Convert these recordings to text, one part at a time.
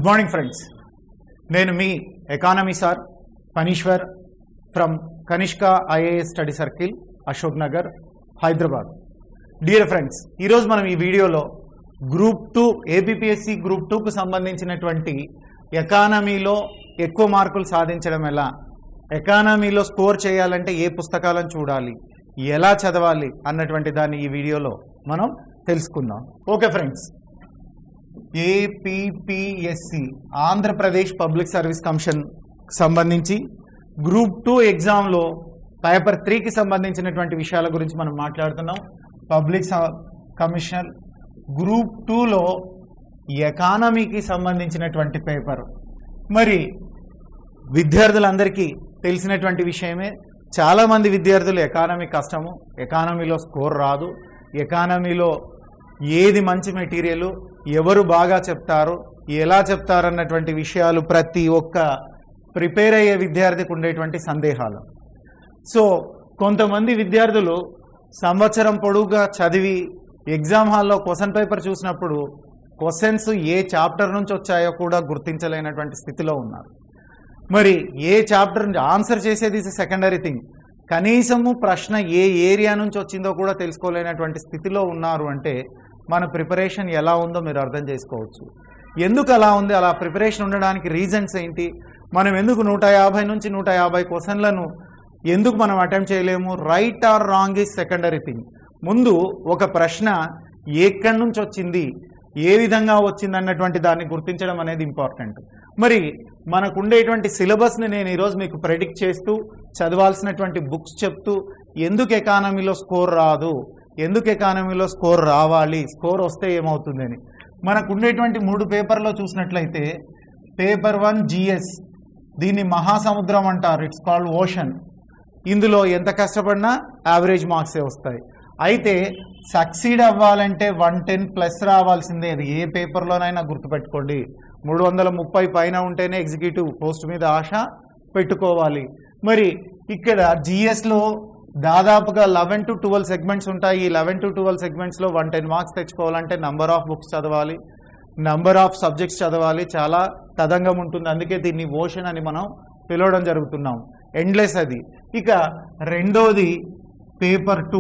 good morning friends నేను మీ economy sir Phaneeshwar from Kanishka IAS study circle Ashok Nagar Hyderabad dear friends ఈరోజు మనం ఈ వీడియోలో గ్రూప్ టూ ఏబిపిఎస్సి గ్రూప్ టూకు సంబంధించినటువంటి ఎకానమీలో ఎక్కువ మార్కులు సాధించడం ఎలా ఎకానమీలో స్కోర్ చేయాలంటే ఏ పుస్తకాలను చూడాలి ఎలా చదవాలి అన్నటువంటి దాన్ని ఈ వీడియోలో మనం తెలుసుకుందాం okay friends APPSC Andhra Pradesh public service commission సంబంధించి గ్రూప్ టూ ఎగ్జామ్లో పేపర్ త్రీకి సంబంధించినటువంటి విషయాల గురించి మనం మాట్లాడుతున్నాం పబ్లిక్ స- కమిషన్ గ్రూప్ టూలో ఎకానమీకి సంబంధించినటువంటి పేపర్ మరి విద్యార్థులందరికీ తెలిసినటువంటి విషయమే చాలామంది విద్యార్థులు ఎకానమీ కష్టము ఎకానమీలో స్కోర్ రాదు ఎకానమీలో ఏది మంచి మెటీరియల్ ఎవరు బాగా చెప్తారు ఎలా చెప్తారు అన్నటువంటి విషయాలు ప్రతి ఒక్క ప్రిపేర్ అయ్యే విద్యార్థికి ఉండేటువంటి సందేహాలు సో కొంతమంది విద్యార్థులు సంవత్సరం పొడుగుగా చదివి ఎగ్జామ్ హాల్లో క్వశ్చన్ పేపర్ చూసినప్పుడు క్వశ్చన్స్ ఏ చాప్టర్ నుంచి వచ్చాయో కూడా గుర్తించలేనటువంటి స్థితిలో ఉన్నారు మరి ఏ చాప్టర్ ఆన్సర్ చేసేది ఇస్ సెకండరీ థింగ్ కనీసము ప్రశ్న ఏ ఏరియా నుంచి వచ్చిందో కూడా తెలుసుకోలేనటువంటి స్థితిలో ఉన్నారు అంటే మన ప్రిపరేషన్ ఎలా ఉందో మీరు అర్థం చేసుకోవచ్చు ఎందుకు అలా ఉంది అలా ప్రిపరేషన్ ఉండడానికి రీజన్స్ ఏంటి మనం ఎందుకు నూట యాభై నుంచి నూట యాభై క్వశ్చన్లను ఎందుకు మనం అటెంప్ట్ చేయలేము right or wrong is secondary thing ముందు ఒక ప్రశ్న ఎక్కడి నుంచి వచ్చింది ఏ విధంగా వచ్చింది అన్నటువంటి దాన్ని గుర్తించడం అనేది ఇంపార్టెంట్ మరి మనకు ఉండేటువంటి సిలబస్ని నేను ఈరోజు మీకు ప్రెడిక్ట్ చేస్తూ చదవాల్సినటువంటి బుక్స్ చెప్తూ ఎందుకు ఎకానమీలో స్కోర్ రాదు ఎందుకు ఎకానమీలో స్కోర్ రావాలి స్కోర్ వస్తే ఏమవుతుందని మనకు ఉండేటువంటి మూడు పేపర్లో చూసినట్లయితే పేపర్ వన్ జిఎస్ దీన్ని మహాసముద్రం అంటారు ఇట్స్ కాల్డ్ ఓషన్ ఇందులో ఎంత కష్టపడినా యావరేజ్ మార్క్సే వస్తాయి అయితే సక్సీడ్ అవ్వాలంటే వన్ టెన్ ప్లస్ రావాల్సిందే అది ఏ పేపర్లోనైనా గుర్తుపెట్టుకోండి మూడు వందల ముప్పై పైన ఉంటేనే ఎగ్జిక్యూటివ్ పోస్ట్ మీద ఆశ పెట్టుకోవాలి మరి ఇక్కడ జిఎస్లో దాదాపుగా లెవెన్ టు ట్వెల్వ్ సెగ్మెంట్స్ ఉంటాయి ఈ లెవెన్ టు ట్వెల్వ్ సెగ్మెంట్స్లో వన్ టెన్ మార్క్స్ తెచ్చుకోవాలంటే నంబర్ ఆఫ్ బుక్స్ చదవాలి నంబర్ ఆఫ్ సబ్జెక్ట్స్ చదవాలి చాలా తదంగం ఉంటుంది అందుకే దీన్ని ఓషన్ అని మనం పిలవడం జరుగుతున్నాం ఎండ్లెస్ అది ఇక రెండోది పేపర్ టూ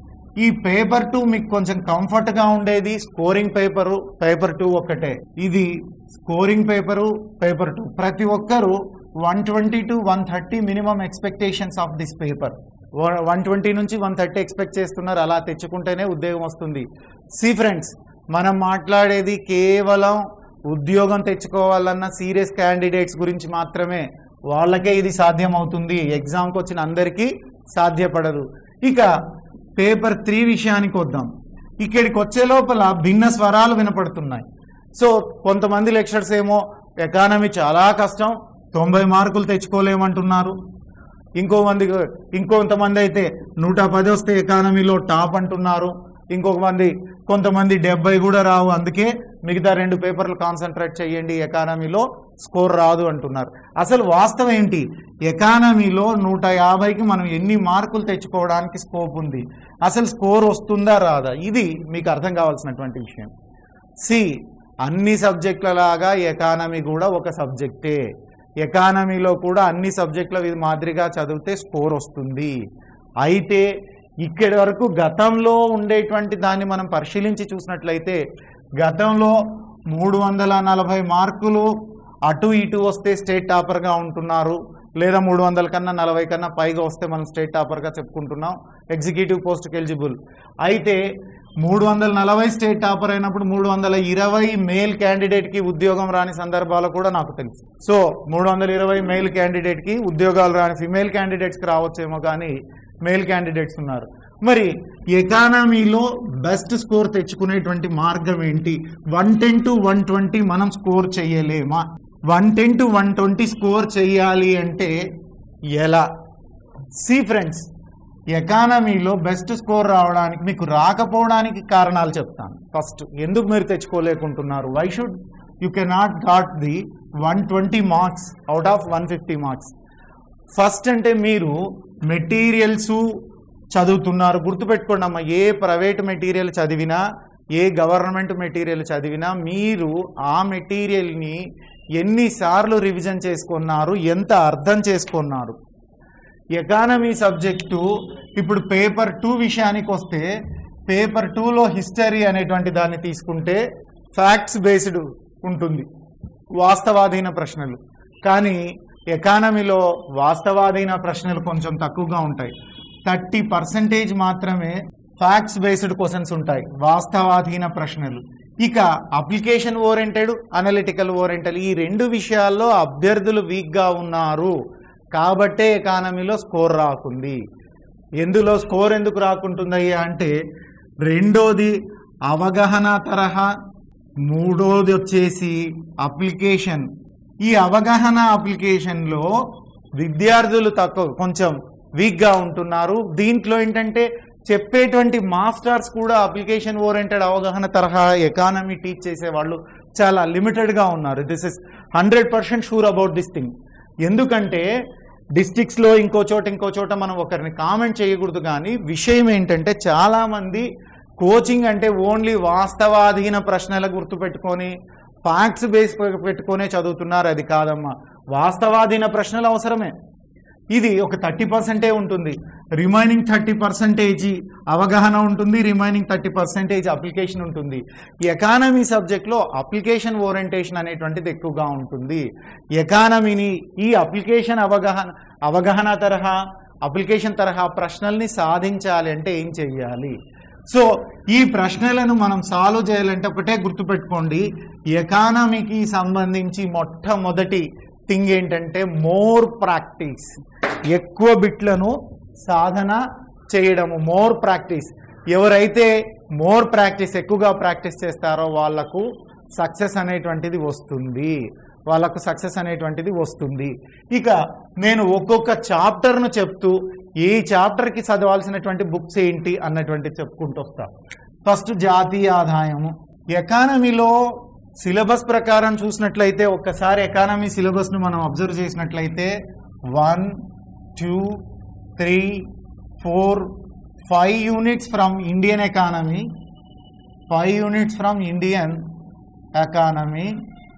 ఈ పేపర్ టూ మీకు కొంచెం కంఫర్ట్గా ఉండేది స్కోరింగ్ పేపరు పేపర్ టూ ఒక్కటే ఇది స్కోరింగ్ పేపరు పేపర్ టూ ప్రతి ఒక్కరు one twenty to one thirty minimum expectations of this paper one twenty నుంచి వన్ థర్టీ ఎక్స్పెక్ట్ చేస్తున్నారు అలా తెచ్చుకుంటేనే ఉద్యోగం వస్తుంది సి ఫ్రెండ్స్ మనం మాట్లాడేది కేవలం ఉద్యోగం తెచ్చుకోవాలన్న సీరియస్ క్యాండిడేట్స్ గురించి మాత్రమే వాళ్ళకే ఇది సాధ్యం అవుతుంది ఎగ్జామ్కి వచ్చిన అందరికీ సాధ్యపడదు ఇక పేపర్ త్రీ విషయానికి వద్దాం ఇక్కడికి వచ్చే లోపల భిన్న స్వరాలు వినపడుతున్నాయి సో కొంతమంది లెక్చరర్స్ ఏమో ఎకానమీ చాలా కష్టం తొంభై మార్కులు తెచ్చుకోలేమంటున్నారు ఇంకో మంది ఇంకొంతమంది అయితే నూట పది వస్తే ఎకానమీలో టాప్ అంటున్నారు ఇంకొక మంది కొంతమంది డెబ్బై కూడా రావు అందుకే మిగతా రెండు పేపర్లు కాన్సన్ట్రేట్ చేయండి ఎకానమీలో స్కోర్ రాదు అంటున్నారు అసలు వాస్తవం ఏంటి ఎకానమీలో నూట యాభైకి మనం ఎన్ని మార్కులు తెచ్చుకోవడానికి స్కోప్ ఉంది అసలు స్కోర్ వస్తుందా రాదా ఇది మీకు అర్థం కావాల్సినటువంటి విషయం సి అన్ని సబ్జెక్టుల లాగా ఎకానమీ కూడా ఒక సబ్జెక్టే ఎకానమీలో కూడా అన్ని సబ్జెక్టుల ఇది మాదిరిగా చదివితే స్కోర్ వస్తుంది అయితే ఇక్కడి వరకు గతంలో ఉండేటువంటి దాన్ని మనం పరిశీలించి చూసినట్లయితే గతంలో మూడు వందల నలభై మార్కులు అటు ఇటు వస్తే స్టేట్ టాపర్గా ఉంటున్నారు లేదా మూడు వందల కన్నా నలభై కన్నా పైగా వస్తే మనం స్టేట్ టాపర్గా చెప్పుకుంటున్నాం ఎగ్జిక్యూటివ్ పోస్ట్కి ఎలిజిబుల్ అయితే మూడు వందల నలభై స్టేట్ టాపర్ అయినప్పుడు మూడు వందల ఇరవై మేల్ క్యాండిడేట్కి ఉద్యోగం రాని సందర్భాలు కూడా నాకు తెలుసు సో మూడు వందల ఇరవై మేల్ క్యాండిడేట్కి ఉద్యోగాలు రాని ఫిమేల్ క్యాండిడేట్స్కి రావచ్చేమో కానీ మేల్ క్యాండిడేట్స్ ఉన్నారు మరి ఎకానమీలో బెస్ట్ స్కోర్ తెచ్చుకునేటువంటి మార్గం ఏంటి one ten to one twenty మనం స్కోర్ చేయలేమా one ten to one twenty score చేయాలి అంటే ఎలా సి ఫ్రెండ్స్ ఎకానమీలో బెస్ట్ స్కోర్ రావడానికి మీకు రాకపోవడానికి కారణాలు చెప్తాను ఫస్ట్ ఎందుకు మీరు తెచ్చుకోలేకుంటున్నారు why should you cannot got the one twenty marks out of one fifty marks first అంటే మీరు మెటీరియల్స్ చదువుతున్నారు గుర్తుపెట్టుకోండి అమ్మ ఏ ప్రైవేట్ మెటీరియల్ చదివినా ఏ గవర్నమెంట్ మెటీరియల్ చదివినా మీరు ఆ మెటీరియల్ని ఎన్నిసార్లు రివిజన్ చేసుకున్నారు ఎంత అర్థం చేసుకున్నారు ఎకానమీ సబ్జెక్టు ఇప్పుడు పేపర్ టూ విషయానికి వస్తే పేపర్ టూలో హిస్టరీ అనేటువంటి దాన్ని తీసుకుంటే ఫ్యాక్ట్స్ బేస్డ్ ఉంటుంది వాస్తవాధీన ప్రశ్నలు కానీ ఎకానమీలో వాస్తవాధీన ప్రశ్నలు కొంచెం తక్కువగా ఉంటాయి థర్టీ పర్సెంటేజ్ మాత్రమే ఫ్యాక్ట్స్ బేస్డ్ క్వశ్చన్స్ ఉంటాయి వాస్తవాధీన ప్రశ్నలు ఇక అప్లికేషన్ ఓరియంటెడ్ అనలిటికల్ ఓరియంటెడ్ ఈ రెండు విషయాల్లో అభ్యర్థులు వీక్గా ఉన్నారు కాబట్టే ఎకానమీలో స్కోర్ రాకుంది ఎందులో స్కోర్ ఎందుకు రాకుంటుందయ్యా అంటే రెండోది అవగాహన తరహా మూడోది వచ్చేసి అప్లికేషన్ ఈ అవగాహన అప్లికేషన్లో విద్యార్థులు తక్కువ కొంచెం వీక్గా ఉంటున్నారు దీంట్లో ఏంటంటే చెప్పేటువంటి మాస్టర్స్ కూడా అప్లికేషన్ ఓరియంటెడ్ అవగాహన తరహా ఎకానమీ టీచ్ చేసే వాళ్ళు చాలా లిమిటెడ్గా ఉన్నారు this is hundred percent sure about this thing ఎందుకంటే డిస్టిక్స్లో ఇంకో చోట ఇంకో చోట మనం ఒకరిని కామెంట్ చేయకూడదు కానీ విషయం ఏంటంటే చాలామంది కోచింగ్ అంటే ఓన్లీ వాస్తవాధీన ప్రశ్నలు గుర్తుపెట్టుకొని ఫ్యాక్ట్స్ బేస్ పెట్టుకొనే చదువుతున్నారు అది కాదమ్మా వాస్తవాధీన ప్రశ్నలు అవసరమే ఇది ఒక థర్టీ పర్సెంటే ఉంటుంది రిమైనింగ్ థర్టీ పర్సెంటేజ్ అవగాహన ఉంటుంది రిమైనింగ్ థర్టీ పర్సెంటేజ్ అప్లికేషన్ ఉంటుంది ఎకానమీ సబ్జెక్ట్లో అప్లికేషన్ ఓరియంటేషన్ అనేటువంటిది ఎక్కువగా ఉంటుంది ఎకానమీని ఈ అప్లికేషన్ అవగాహన అవగాహన తరహా అప్లికేషన్ తరహా ప్రశ్నల్ని సాధించాలి అంటే ఏం చెయ్యాలి సో ఈ ప్రశ్నలను మనం సాల్వ్ చేయాలంటే ఒకటే గుర్తుపెట్టుకోండి ఎకానమీకి సంబంధించి మొట్టమొదటి థింగ్ ఏంటంటే మోర్ ప్రాక్టీస్ ఎక్కువ బిట్లను సాధన చేయడము మోర్ ప్రాక్టీస్ ఎవరైతే మోర్ ప్రాక్టీస్ ఎక్కువగా ప్రాక్టీస్ చేస్తారో వాళ్లకు సక్సెస్ అనేటువంటిది వస్తుంది వాళ్ళకు సక్సెస్ అనేటువంటిది వస్తుంది ఇక నేను ఒక్కొక్క చాప్టర్ను చెప్తూ ఏ చాప్టర్కి చదవాల్సినటువంటి బుక్స్ ఏంటి అన్నటువంటి చెప్పుకుంటూ వస్తా ఫస్ట్ జాతీయ ఆదాయము ఎకానమీలో సిలబస్ ప్రకారం చూసినట్లయితే ఒక్కసారి ఎకానమీ సిలబస్ను మనం అబ్జర్వ్ చేసినట్లయితే one two three four five units from Indian economy five units from Indian economy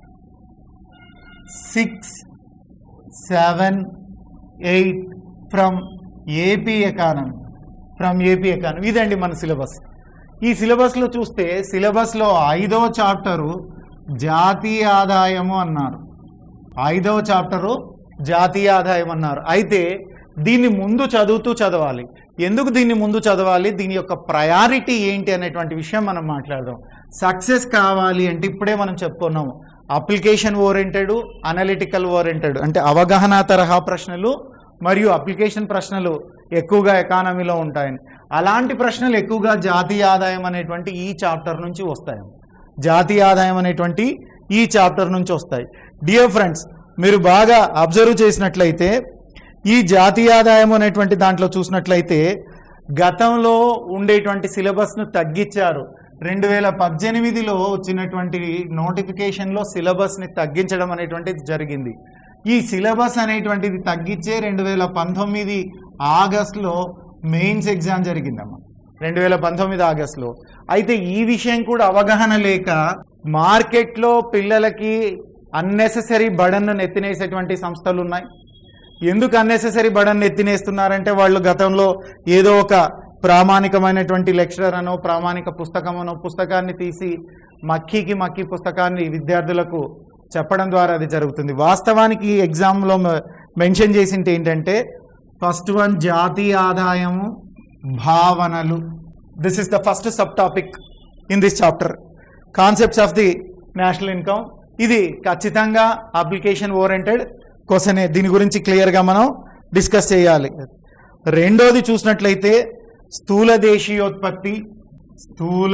six seven eight from AP economy from AP economy ఇదండి మన సిలబస్ ఈ సిలబస్లో చూస్తే సిలబస్లో ఐదవ చాప్టరు జాతీయ ఆదాయము అన్నారు ఐదవ చాప్టరు జాతీయ ఆదాయం అన్నారు అయితే దీన్ని ముందు చదువుతూ చదవాలి ఎందుకు దీన్ని ముందు చదవాలి దీని యొక్క ప్రయారిటీ ఏంటి అనేటువంటి విషయం మనం మాట్లాడదాం సక్సెస్ కావాలి అంటే ఇప్పుడే మనం చెప్పుకున్నాము అప్లికేషన్ ఓరియంటెడ్ అనలిటికల్ ఓరియంటెడ్ అంటే అవగాహన తరహా ప్రశ్నలు మరియు అప్లికేషన్ ప్రశ్నలు ఎక్కువగా ఎకానమీలో ఉంటాయని అలాంటి ప్రశ్నలు ఎక్కువగా జాతీయ ఆదాయం అనేటువంటి ఈ చాప్టర్ నుంచి వస్తాయి జాతీయ ఆదాయం అనేటువంటి ఈ చాప్టర్ నుంచి వస్తాయి డియర్ ఫ్రెండ్స్ మీరు బాగా అబ్జర్వ్ చేసినట్లయితే ఈ జాతీయ ఆదాయం అనేటువంటి దాంట్లో చూసినట్లయితే గతంలో ఉండేటువంటి సిలబస్ను తగ్గించారు రెండు వేల పద్దెనిమిదిలో వచ్చినటువంటి నోటిఫికేషన్లో సిలబస్ని తగ్గించడం అనేటువంటిది జరిగింది ఈ సిలబస్ అనేటువంటిది తగ్గించే రెండు వేల పంతొమ్మిది ఆగస్టులో మెయిన్స్ ఎగ్జామ్ జరిగిందమ్మా రెండు వేల పంతొమ్మిది ఆగస్టులో అయితే ఈ విషయం కూడా అవగాహన లేక మార్కెట్లో పిల్లలకి అన్నెసెసరీ బడన్ను నెత్తినేసేటువంటి సంస్థలు ఉన్నాయి ఎందుకు అన్నెసెసరీ బడన్ ఎత్తినేస్తున్నారంటే వాళ్ళు గతంలో ఏదో ఒక ప్రామాణికమైనటువంటి లెక్చరర్ అనో ప్రామాణిక పుస్తకం అనో పుస్తకాన్ని తీసి మక్కీకి మక్కీ పుస్తకాన్ని విద్యార్థులకు చెప్పడం ద్వారా అది జరుగుతుంది వాస్తవానికి ఈ ఎగ్జామ్లో మెన్షన్ చేసింది ఏంటంటే ఫస్ట్ వన్ జాతీయ ఆదాయము భావనలు this is the first sub topic in this chapter concepts of the national income ఇది ఖచ్చితంగా అప్లికేషన్ ఓరియంటెడ్ క్వశ్చనే దీని గురించి క్లియర్గా మనం డిస్కస్ చేయాలి రెండోది చూసినట్లయితే స్థూల దేశీయోత్పత్తి స్థూల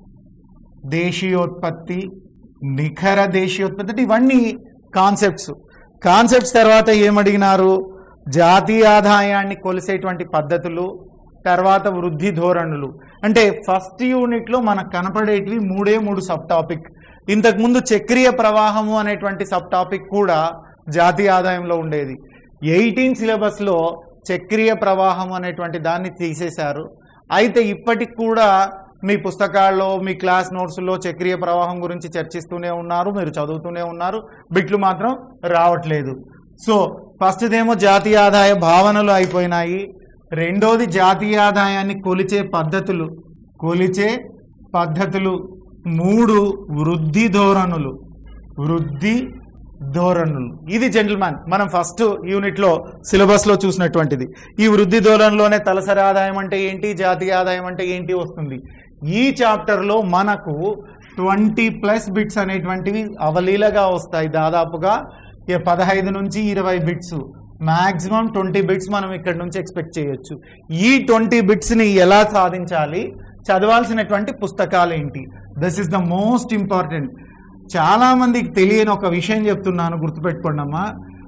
దేశీయోత్పత్తి నిఖర దేశీయోత్పత్తి అంటే ఇవన్నీ కాన్సెప్ట్స్ కాన్సెప్ట్స్ తర్వాత ఏమడిగినారు జాతీయ ఆదాయాన్ని కొలిసేటువంటి పద్ధతులు తర్వాత వృద్ధి ధోరణులు అంటే ఫస్ట్ యూనిట్లో మనకు కనపడేటివి మూడే మూడు సబ్ టాపిక్ ఇంతకుముందు చక్రీయ ప్రవాహము అనేటువంటి సబ్ టాపిక్ కూడా జాతీయ ఆదాయంలో ఉండేది ఎయిటీన్ సిలబస్లో చక్రీయ ప్రవాహం అనేటువంటి దాన్ని తీసేశారు అయితే ఇప్పటికి కూడా మీ పుస్తకాల్లో మీ క్లాస్ నోట్స్లో చక్రీయ ప్రవాహం గురించి చర్చిస్తూనే ఉన్నారు మీరు చదువుతూనే ఉన్నారు బిట్లు మాత్రం రావట్లేదు సో ఫస్ట్దేమో జాతీయ ఆదాయ భావనలు అయిపోయినాయి రెండోది జాతీయ ఆదాయాన్ని కొలిచే పద్ధతులు కొలిచే పద్ధతులు మూడు వృద్ధి ధోరణులు వృద్ధి ధోరణులు ఇది జెంటిల్మ్యాన్ మనం ఫస్ట్ యూనిట్లో సిలబస్లో చూసినటువంటిది ఈ వృద్ధి ధోరణిలోనే తలసరి ఆదాయం అంటే ఏంటి జాతీయ ఆదాయం అంటే ఏంటి వస్తుంది ఈ చాప్టర్లో మనకు ట్వంటీ ప్లస్ బిట్స్ అనేటువంటివి అవలీలగా వస్తాయి దాదాపుగా ఇక పదహైదు నుంచి ఇరవై బిట్స్ మాక్సిమం ట్వంటీ బిట్స్ మనం ఇక్కడ నుంచి ఎక్స్పెక్ట్ చేయొచ్చు ఈ ట్వంటీ బిట్స్ని ఎలా సాధించాలి చదవాల్సినటువంటి పుస్తకాలు ఏంటి this is the most important చాలా మందికి తెలియని ఒక విషయం చెప్తున్నాను గుర్తుపెట్టుకోండి అమ్మా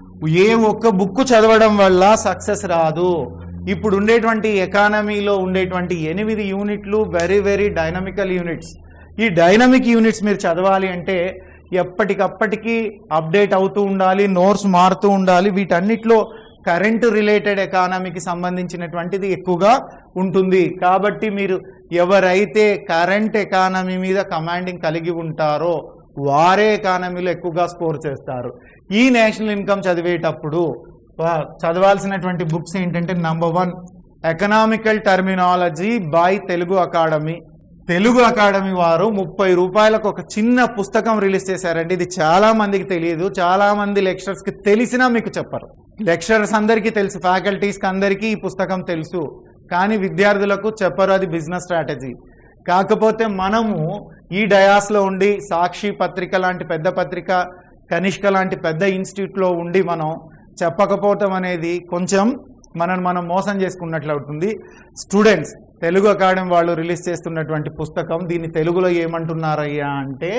ఏ ఒక్క బుక్ చదవడం వల్ల సక్సెస్ రాదు ఇప్పుడు ఉండేటువంటి ఎకానమీలో ఉండేటువంటి ఎనిమిది యూనిట్లు వెరీ వెరీ డైనమికల్ యూనిట్స్ ఈ డైనమిక్ యూనిట్స్ మీరు చదవాలి అంటే ఎప్పటికప్పటికి అప్డేట్ అవుతూ ఉండాలి నోట్స్ మారుతూ ఉండాలి వీటన్నిటిలో కరెంటు రిలేటెడ్ ఎకానమీకి సంబంధించినటువంటిది ఎక్కువగా ఉంటుంది కాబట్టి మీరు ఎవరైతే కరెంట్ ఎకానమీ మీద కమాండింగ్ కలిగి ఉంటారో వారే ఎకానమీలో ఎక్కువగా స్కోర్ చేస్తారు ఈ నేషనల్ ఇన్కమ్ చదివేటప్పుడు వా- చదవాల్సినటువంటి బుక్స్ ఏంటంటే number one economical terminology by Telugu academy Telugu academy వారు ముప్పై రూపాయలకు ఒక చిన్న పుస్తకం రిలీజ్ చేశారండి ఇది చాలా మందికి తెలియదు చాలా మంది లెక్చరర్స్ కి తెలిసినా మీకు చెప్పరు లెక్చరర్స్ అందరికీ తెలుసు ఫ్యాకల్టీస్కి అందరికీ ఈ పుస్తకం తెలుసు కానీ విద్యార్థులకు చెప్పరు అది బిజినెస్ స్ట్రాటజీ కాకపోతే మనము ఈ డయాస్లో ఉండి సాక్షి పత్రిక లాంటి పెద్ద పత్రిక కనిష్క లాంటి పెద్ద ఇన్స్టిట్యూట్లో ఉండి మనం చెప్పకపోవటం అనేది కొంచెం మనల్ని మనం మోసం చేసుకున్నట్లు అవుతుంది స్టూడెంట్స్ తెలుగు అకాడమీ వాళ్ళు రిలీజ్ చేస్తున్నటువంటి పుస్తకం దీన్ని తెలుగులో ఏమంటున్నారయ్యా అంటే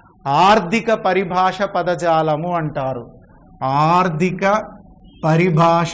ఆర్థిక పరిభాష పదజాలము అంటారు ఆర్థిక పరిభాష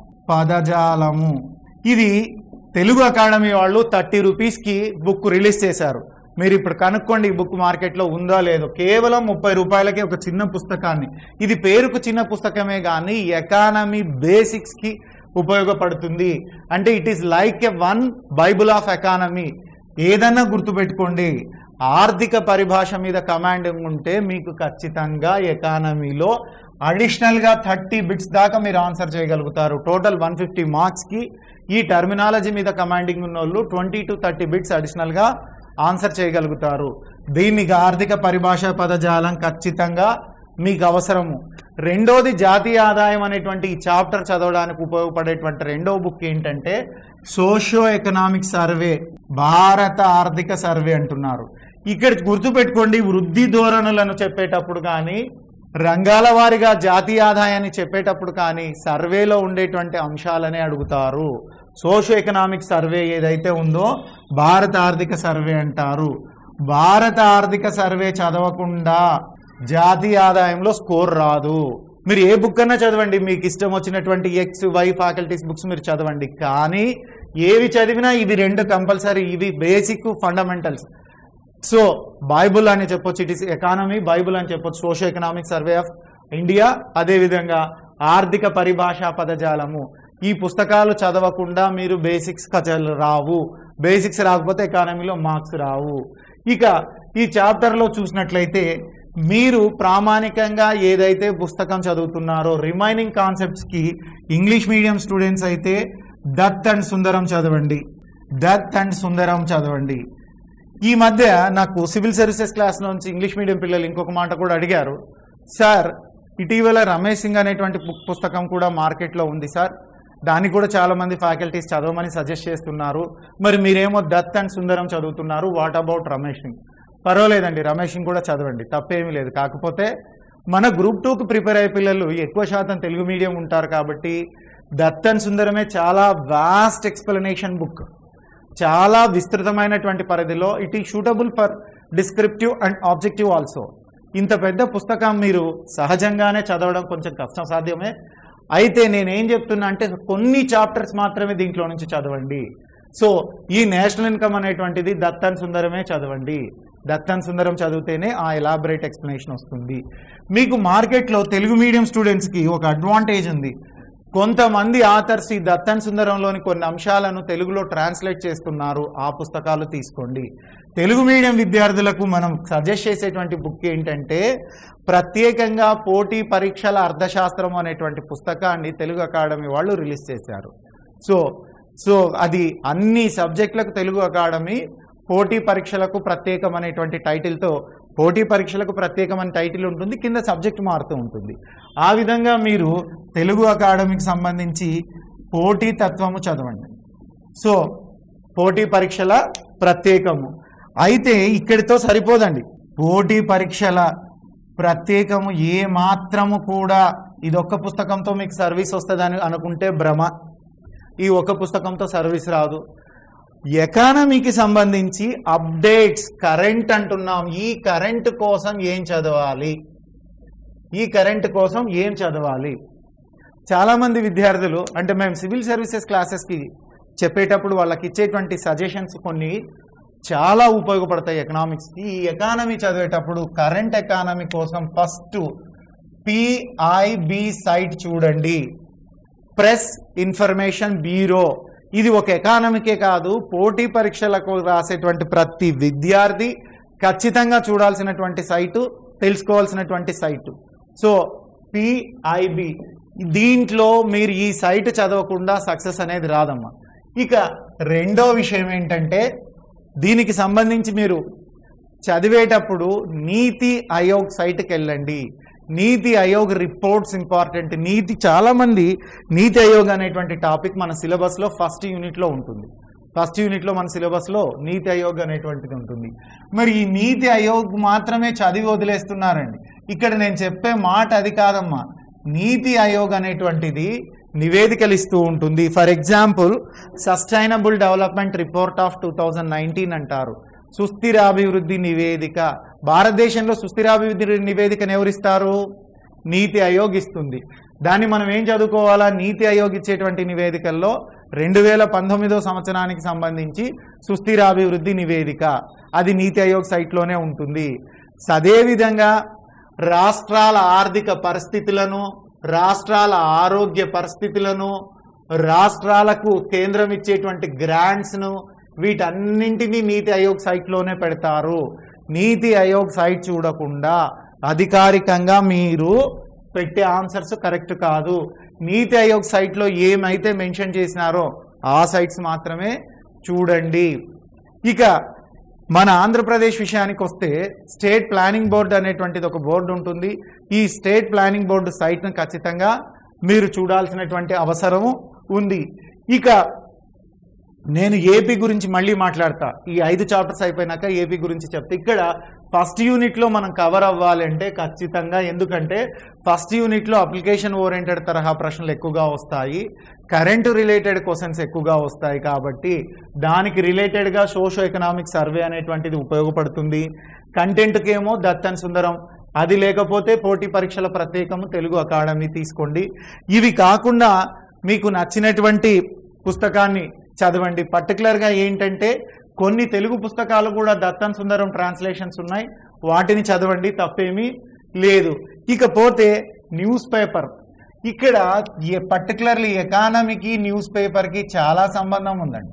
పదజాలము ఇది తెలుగు అకాడమీ వాళ్ళు థర్టీ రూపీస్కి బుక్ రిలీజ్ చేశారు మీరు ఇప్పుడు కనుక్కోండి ఈ బుక్ మార్కెట్లో ఉందో లేదో కేవలం ముప్పై రూపాయలకి ఒక చిన్న పుస్తకాన్ని ఇది పేరుకు చిన్న పుస్తకమే కానీ ఎకానమీ బేసిక్స్కి ఉపయోగపడుతుంది అంటే it is like a one bible of economy ఏదన్నా గుర్తుపెట్టుకోండి ఆర్థిక పరిభాష మీద కమాండింగ్ ఉంటే మీకు ఖచ్చితంగా ఎకానమీలో అడిషనల్గా థర్టీ బిట్స్ దాకా మీరు ఆన్సర్ చేయగలుగుతారు టోటల్ వన్ ఫిఫ్టీ మార్క్స్కి ఈ టర్మినాలజీ మీద కమాండింగ్ ఉన్న వాళ్ళు ట్వంటీ టు థర్టీ బిట్స్ అడిషనల్గా ఆన్సర్ చేయగలుగుతారు దీనికి ఆర్థిక పరిభాష పదజాలం ఖచ్చితంగా మీకు అవసరము రెండోది జాతీయ ఆదాయం అనేటువంటి ఈ చాప్టర్ చదవడానికి ఉపయోగపడేటువంటి రెండో బుక్ ఏంటంటే సోషియో ఎకనామిక్ సర్వే భారత ఆర్థిక సర్వే అంటున్నారు ఇక్కడ గుర్తుపెట్టుకోండి వృద్ధి ధోరణులను చెప్పేటప్పుడు కానీ రంగాల వారిగా జాతీయ ఆదాయాన్ని చెప్పేటప్పుడు కానీ సర్వేలో ఉండేటువంటి అంశాలనే అడుగుతారు సోషియో ఎకనామిక్ సర్వే ఏదైతే ఉందో భారత ఆర్థిక సర్వే అంటారు భారత ఆర్థిక సర్వే చదవకుండా జాతీయ ఆదాయంలో స్కోర్ రాదు మీరు ఏ బుక్ అన్నా చదవండి మీకు ఇష్టం వచ్చినటువంటి ఎక్స్ వై ఫ్యాకల్టీస్ బుక్స్ మీరు చదవండి కానీ ఏవి చదివినా ఇవి రెండు కంపల్సరీ ఇవి బేసిక్ ఫండమెంటల్స్ సో బైబుల్ అని చెప్పొచ్చు ఇట్ ఇస్ ఎకానమీ బైబుల్ అని చెప్పొచ్చు socio economic survey of India అదేవిధంగా ఆర్థిక పరిభాషా పదజాలము ఈ పుస్తకాలు చదవకుండా మీరు బేసిక్స్ కథలు రావు బేసిక్స్ రాకపోతే ఎకానమీలో మార్క్స్ రావు ఇక ఈ చాప్టర్లో చూసినట్లయితే మీరు ప్రామాణికంగా ఏదైతే పుస్తకం చదువుతున్నారో రిమైనింగ్ కాన్సెప్ట్స్కి ఇంగ్లీష్ మీడియం స్టూడెంట్స్ అయితే దత్ అండ్ సుందరం చదవండి దత్ అండ్ సుందరం చదవండి ఈ మధ్య నాకు సివిల్ సర్వీసెస్ క్లాస్ నుంచి ఇంగ్లీష్ మీడియం పిల్లలు ఇంకొక మాట కూడా అడిగారు సార్ ఇటీవల రమేష్ సింగ్ అనేటువంటి పు- పుస్తకం కూడా మార్కెట్లో ఉంది సార్ దానికి కూడా చాలా మంది ఫ్యాకల్టీస్ చదవమని సజెస్ట్ చేస్తున్నారు మరి మీరేమో దత్ అండ్ సుందరం చదువుతున్నారు వాట్ అబౌట్ రమేష్ సింగ్ పర్వాలేదండి రమేష్ సింగ్ కూడా చదవండి తప్పేమీ లేదు కాకపోతే మన గ్రూప్ టూకి ప్రిపేర్ అయ్యే పిల్లలు ఎక్కువ శాతం తెలుగు మీడియం ఉంటారు కాబట్టి దత్ అండ్ సుందరమే చాలా వాస్ట్ ఎక్స్ప్లెనేషన్ బుక్ చాలా విస్తృతమైనటువంటి పరిధిలో it is suitable for descriptive and objective also ఇంత పెద్ద పుస్తకం మీరు సహజంగానే చదవడం కొంచెం కష్టం సాధ్యమే అయితే నేనేం చెప్తున్నా అంటే కొన్ని చాప్టర్స్ మాత్రమే దీంట్లో నుంచి చదవండి సో ఈ నేషనల్ ఇన్కమ్ అనేటువంటిది దత్తన్ సుందరమే చదవండి దత్తన్ సుందరం చదివితేనే ఆ ఎలాబరేట్ ఎక్స్ప్లెనేషన్ వస్తుంది మీకు మార్కెట్లో తెలుగు మీడియం స్టూడెంట్స్కి ఒక అడ్వాంటేజ్ ఉంది కొంతమంది ఆథర్స్ ఈ దత్తన్ సుందరంలోని కొన్ని అంశాలను తెలుగులో ట్రాన్స్లేట్ చేస్తున్నారు ఆ పుస్తకాలు తీసుకోండి తెలుగు మీడియం విద్యార్థులకు మనం సజెస్ట్ చేసేటువంటి బుక్ ఏంటంటే ప్రత్యేకంగా పోటీ పరీక్షల అర్థశాస్త్రం అనేటువంటి పుస్తకాన్ని తెలుగు అకాడమీ వాళ్ళు రిలీజ్ చేశారు సో సో అది అన్ని సబ్జెక్టులకు తెలుగు అకాడమీ పోటీ పరీక్షలకు ప్రత్యేకం అనేటువంటి టైటిల్తో పోటీ పరీక్షలకు ప్రత్యేకమైన టైటిల్ ఉంటుంది కింద సబ్జెక్ట్ మారుతూ ఉంటుంది ఆ విధంగా మీరు తెలుగు అకాడమీకి సంబంధించి పోటీ తత్వము చదవండి సో పోటీ పరీక్షల ప్రత్యేకము అయితే ఇక్కడితో సరిపోదండి పోటీ పరీక్షల ప్రత్యేకము ఏ మాత్రము కూడా ఇదొక్క పుస్తకంతో మీకు సర్వీస్ వస్తుందని అనుకుంటే భ్రమ ఈ ఒక్క పుస్తకంతో సర్వీస్ రాదు ఎకానమీకి సంబంధించి అప్డేట్స్ కరెంట్ అంటున్నాం ఈ కరెంట్ కోసం ఏం చదవాలి ఈ కరెంట్ కోసం ఏం చదవాలి చాలామంది విద్యార్థులు అంటే మేము సివిల్ సర్వీసెస్ క్లాసెస్కి చెప్పేటప్పుడు వాళ్ళకి ఇచ్చేటువంటి సజెషన్స్ కొన్ని చాలా ఉపయోగపడతాయి ఎకనామిక్స్కి ఈ ఎకానమీ చదివేటప్పుడు కరెంట్ ఎకానమీ కోసం ఫస్ట్ పిఐబి సైట్ చూడండి ప్రెస్ ఇన్ఫర్మేషన్ బ్యూరో ఇది ఒక ఎకానమీకే కాదు పోటీ పరీక్షలకు రాసేటువంటి ప్రతి విద్యార్థి ఖచ్చితంగా చూడాల్సినటువంటి సైటు తెలుసుకోవాల్సినటువంటి సైటు సో పిఐబి దీంట్లో మీరు ఈ సైట్ చదవకుండా సక్సెస్ అనేది రాదమ్మా ఇక రెండో విషయం ఏంటంటే దీనికి సంబంధించి మీరు చదివేటప్పుడు నీతి ఆయోగ్ సైట్కి వెళ్ళండి నీతి ఆయోగ్ రిపోర్ట్స్ ఇంపార్టెంట్ నీతి చాలా మంది నీతి ఆయోగ్ అనేటువంటి టాపిక్ మన సిలబస్లో ఫస్ట్ యూనిట్లో ఉంటుంది ఫస్ట్ యూనిట్లో మన సిలబస్లో నీతి ఆయోగ్ అనేటువంటిది ఉంటుంది మరి ఈ నీతి ఆయోగ్ మాత్రమే చదివి వదిలేస్తున్నారండి ఇక్కడ నేను చెప్పే మాట అది కాదమ్మా నీతి ఆయోగ్ అనేటువంటిది నివేదికలు ఇస్తూ ఉంటుంది for example sustainable development report of two thousand nineteen అంటారు సుస్థిరాభివృద్ధి నివేదిక భారతదేశంలో సుస్థిరాభివృద్ధి నివేదికను ఎవరిస్తారు నీతి ఆయోగ్ ఇస్తుంది దాన్ని మనం ఏం చదువుకోవాలా నీతి ఆయోగ్ ఇచ్చేటువంటి నివేదికల్లో రెండు వేల పంతొమ్మిదో సంవత్సరానికి సంబంధించి సుస్థిరాభివృద్ధి నివేదిక అది నీతి ఆయోగ్ సైట్లోనే ఉంటుంది అదేవిధంగా రాష్ట్రాల ఆర్థిక పరిస్థితులను రాష్ట్రాల ఆరోగ్య పరిస్థితులను రాష్ట్రాలకు కేంద్రం ఇచ్చేటువంటి గ్రాంట్స్ను వీటన్నింటినీ నీతి ఆయోగ్ సైట్లోనే పెడతారు నీతి ఆయోగ్ సైట్ చూడకుండా అధికారికంగా మీరు పెట్టే ఆన్సర్స్ కరెక్ట్ కాదు నీతి ఆయోగ్ సైట్లో ఏమైతే మెన్షన్ చేసినారో ఆ సైట్స్ మాత్రమే చూడండి ఇక మన ఆంధ్రప్రదేశ్ విషయానికి వస్తే స్టేట్ ప్లానింగ్ బోర్డు అనేటువంటిది ఒక బోర్డు ఉంటుంది ఈ స్టేట్ ప్లానింగ్ బోర్డు సైట్ను ఖచ్చితంగా మీరు చూడాల్సినటువంటి అవసరము ఉంది ఇక నేను ఏపీ గురించి మళ్ళీ మాట్లాడతా ఈ ఐదు చాప్టర్స్ అయిపోయినాక ఏపీ గురించి చెప్తా ఇక్కడ ఫస్ట్ యూనిట్లో మనం కవర్ అవ్వాలంటే ఖచ్చితంగా ఎందుకంటే ఫస్ట్ యూనిట్లో అప్లికేషన్ ఓరియంటెడ్ తరహా ప్రశ్నలు ఎక్కువగా వస్తాయి కరెంటు రిలేటెడ్ క్వశ్చన్స్ ఎక్కువగా వస్తాయి కాబట్టి దానికి రిలేటెడ్గా సోషో ఎకనామిక్ సర్వే అనేటువంటిది ఉపయోగపడుతుంది కంటెంట్కేమో దత్తన్ సుందరం అది లేకపోతే పోటీ పరీక్షల ప్రత్యేకము తెలుగు అకాడమీ తీసుకోండి ఇవి కాకుండా మీకు నచ్చినటువంటి పుస్తకాన్ని చదవండి పర్టికులర్గా ఏంటంటే కొన్ని తెలుగు పుస్తకాలు కూడా దత్తన్ సుందరం ట్రాన్స్లేషన్స్ ఉన్నాయి వాటిని చదవండి తప్పేమీ లేదు ఇకపోతే న్యూస్ పేపర్ ఇక్కడ పర్టికులర్లీ ఎకానమీకి న్యూస్ పేపర్కి చాలా సంబంధం ఉందండి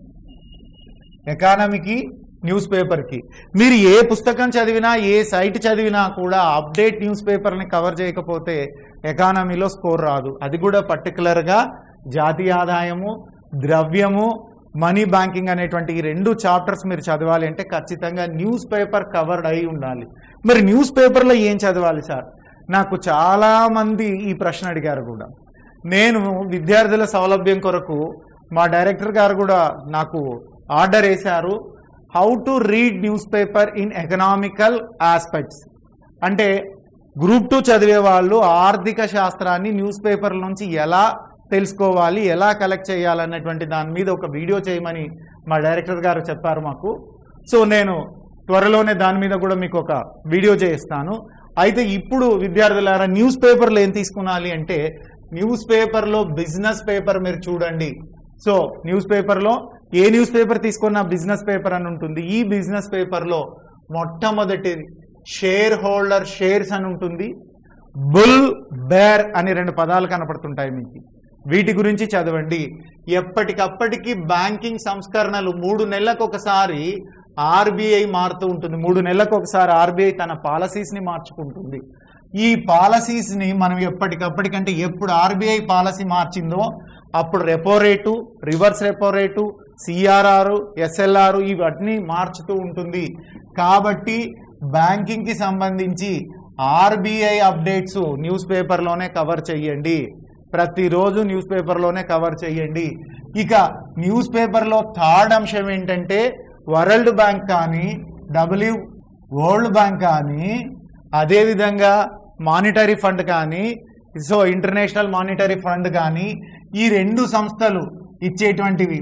ఎకానమీకి న్యూస్ పేపర్కి మీరు ఏ పుస్తకం చదివినా ఏ సైట్ చదివినా కూడా అప్డేట్ న్యూస్ పేపర్ని కవర్ చేయకపోతే ఎకానమీలో స్కోర్ రాదు అది కూడా పర్టికులర్గా జాతీయ ఆదాయము ద్రవ్యము మనీ బ్యాంకింగ్ అనేటువంటి ఈ రెండు చాప్టర్స్ మీరు చదవాలి అంటే ఖచ్చితంగా న్యూస్ పేపర్ కవర్డ్ అయి ఉండాలి మరి న్యూస్ పేపర్లో ఏం చదవాలి సార్ నాకు చాలా మంది ఈ ప్రశ్న అడిగారు కూడా నేను విద్యార్థుల సౌలభ్యం కొరకు మా డైరెక్టర్ గారు కూడా నాకు ఆర్డర్ వేశారు how to read newspaper in economical aspects అంటే గ్రూప్ టూ చదివే వాళ్ళు ఆర్థిక శాస్త్రాన్ని న్యూస్ పేపర్ నుంచి ఎలా తెలుసుకోవాలి ఎలా కలెక్ట్ చేయాలన్నటువంటి దాని మీద ఒక వీడియో చేయమని మా డైరెక్టర్ గారు చెప్పారు మాకు సో నేను త్వరలోనే దాని మీద కూడా మీకు ఒక వీడియో చేస్తాను అయితే ఇప్పుడు విద్యార్థులారా న్యూస్ పేపర్లో ఏం తీసుకునాలి అంటే న్యూస్ పేపర్లో బిజినెస్ పేపర్ మీరు చూడండి సో న్యూస్ పేపర్లో ఏ న్యూస్ పేపర్ తీసుకున్నా బిజినెస్ పేపర్ అని ఉంటుంది ఈ బిజినెస్ పేపర్లో మొట్టమొదటి షేర్ హోల్డర్ షేర్స్ అని ఉంటుంది బుల్ బేర్ అని రెండు పదాలు కనపడుతుంటాయి మీకు వీటి గురించి చదవండి ఎప్పటికప్పటికి బ్యాంకింగ్ సంస్కరణలు మూడు నెలలకు ఒకసారి ఆర్బీఐ మారుతూ ఉంటుంది మూడు నెలలకు ఒకసారి ఆర్బీఐ తన పాలసీస్ ని మార్చుకుంటుంది ఈ పాలసీస్ ని మనం ఎప్పటికప్పటికంటే ఎప్పుడు ఆర్బీఐ పాలసీ మార్చిందో అప్పుడు repo rate reverse repo rate CRR SLR ఇవన్నీ మార్చుతూ ఉంటుంది కాబట్టి బ్యాంకింగ్ కి సంబంధించి ఆర్బీఐ అప్డేట్స్ న్యూస్ పేపర్లోనే కవర్ చేయండి ప్రతిరోజు న్యూస్ పేపర్లోనే కవర్ చేయండి ఇక న్యూస్ పేపర్లో థర్డ్ అంశం ఏంటంటే వరల్డ్ బ్యాంక్ కానీ డబ్ల్యూ వరల్డ్ బ్యాంక్ కానీ అదేవిధంగా మానిటరీ ఫండ్ కానీ సో ఇంటర్నేషనల్ మానిటరీ ఫండ్ కానీ ఈ రెండు సంస్థలు ఇచ్చేటువంటివి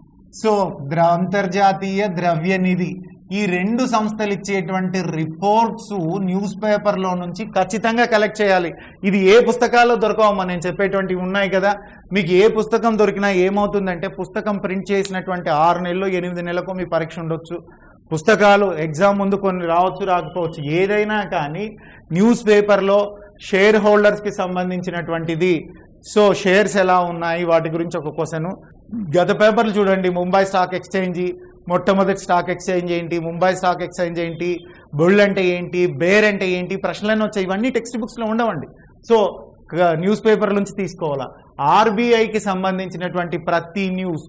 సో ద్ర అంతర్జాతీయ ద్రవ్య నిధి ఈ రెండు సంస్థలు ఇచ్చేటువంటి రిపోర్ట్స్ న్యూస్ పేపర్లో నుంచి ఖచ్చితంగా కలెక్ట్ చేయాలి ఇది ఏ పుస్తకాల్లో దొరకవమ్మా నేను చెప్పేటువంటివి ఉన్నాయి కదా మీకు ఏ పుస్తకం దొరికినా ఏమవుతుందంటే పుస్తకం ప్రింట్ చేసినటువంటి ఆరు నెలలు ఎనిమిది నెలలకు మీ పరీక్ష ఉండొచ్చు పుస్తకాలు ఎగ్జామ్ ముందు కొన్ని రావచ్చు రాకపోవచ్చు ఏదైనా కానీ న్యూస్ పేపర్లో షేర్ హోల్డర్స్కి సంబంధించినటువంటిది సో షేర్స్ ఎలా ఉన్నాయి వాటి గురించి ఒక క్వశ్చన్ గత పేపర్లు చూడండి ముంబై స్టాక్ ఎక్స్చేంజ్ మొట్టమొదటి స్టాక్ ఎక్స్చేంజ్ ఏంటి ముంబై స్టాక్ ఎక్స్చేంజ్ ఏంటి బుల్ అంటే ఏంటి బేర్ అంటే ఏంటి ప్రశ్నలన్నీ వచ్చాయి ఇవన్నీ టెక్స్ట్ బుక్స్లో ఉండవండి సో క- న్యూస్ పేపర్ నుంచి తీసుకోవాలా ఆర్బీఐకి సంబంధించినటువంటి ప్రతి న్యూస్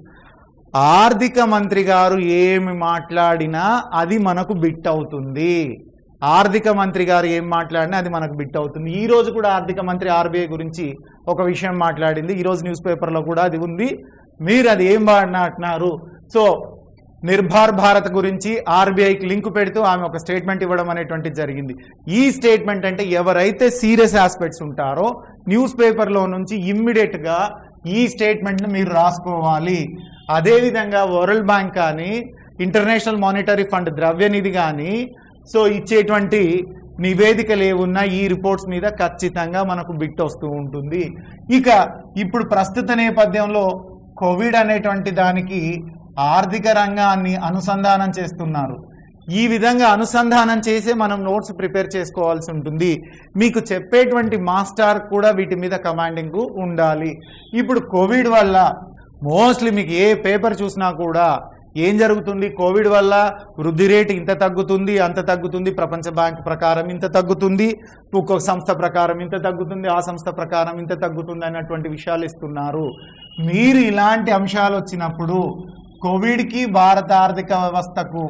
ఆర్థిక మంత్రి గారు ఏమి మాట్లాడినా అది మనకు బిట్ అవుతుంది ఆర్థిక మంత్రి గారు ఏం మాట్లాడినా అది మనకు బిట్ అవుతుంది ఈ రోజు కూడా ఆర్థిక మంత్రి ఆర్బీఐ గురించి ఒక విషయం మాట్లాడింది ఈ రోజు న్యూస్ పేపర్లో కూడా అది ఉంది మీరు అది ఏం మాట్లాడినారు సో నిర్భర్ భారత్ గురించి ఆర్బీఐకి లింక్ పెడుతూ ఆమె ఒక స్టేట్మెంట్ ఇవ్వడం అనేటువంటిది జరిగింది ఈ స్టేట్మెంట్ అంటే ఎవరైతే సీరియస్ ఆస్పెక్ట్స్ ఉంటారో న్యూస్ పేపర్లో నుంచి ఇమ్మీడియట్ గా ఈ స్టేట్మెంట్ ని మీరు రాసుకోవాలి అదేవిధంగా వరల్డ్ బ్యాంక్ కానీ ఇంటర్నేషనల్ మానిటరీ ఫండ్ ద్రవ్యనిధి కానీ సో ఇచ్చేటువంటి నివేదికలు ఏమున్నా ఈ రిపోర్ట్స్ మీద ఖచ్చితంగా మనకు బిట్ వస్తూ ఉంటుంది ఇక ఇప్పుడు ప్రస్తుత నేపథ్యంలో కోవిడ్ అనేటువంటి దానికి ఆర్థిక రంగాన్ని అనుసంధానం చేస్తున్నారు ఈ విధంగా అనుసంధానం చేసే మనం నోట్స్ ప్రిపేర్ చేసుకోవాల్సి ఉంటుంది మీకు చెప్పేటువంటి మాస్టర్ కూడా వీటి మీద కమాండింగ్ ఉండాలి ఇప్పుడు కోవిడ్ వల్ల మోస్ట్లీ మీకు ఏ పేపర్ చూసినా కూడా ఏం జరుగుతుంది కోవిడ్ వల్ల వృద్ధి రేటు ఇంత తగ్గుతుంది అంత తగ్గుతుంది ప్రపంచ బ్యాంక్ ప్రకారం ఇంత తగ్గుతుంది ఒక్కొక్క సంస్థ ప్రకారం ఇంత తగ్గుతుంది ఆ సంస్థ ప్రకారం ఇంత తగ్గుతుంది అన్నటువంటి విషయాలు ఇస్తున్నారు మీరు ఇలాంటి అంశాలు వచ్చినప్పుడు కోవిడ్కి భారత ఆర్థిక వ్యవస్థకు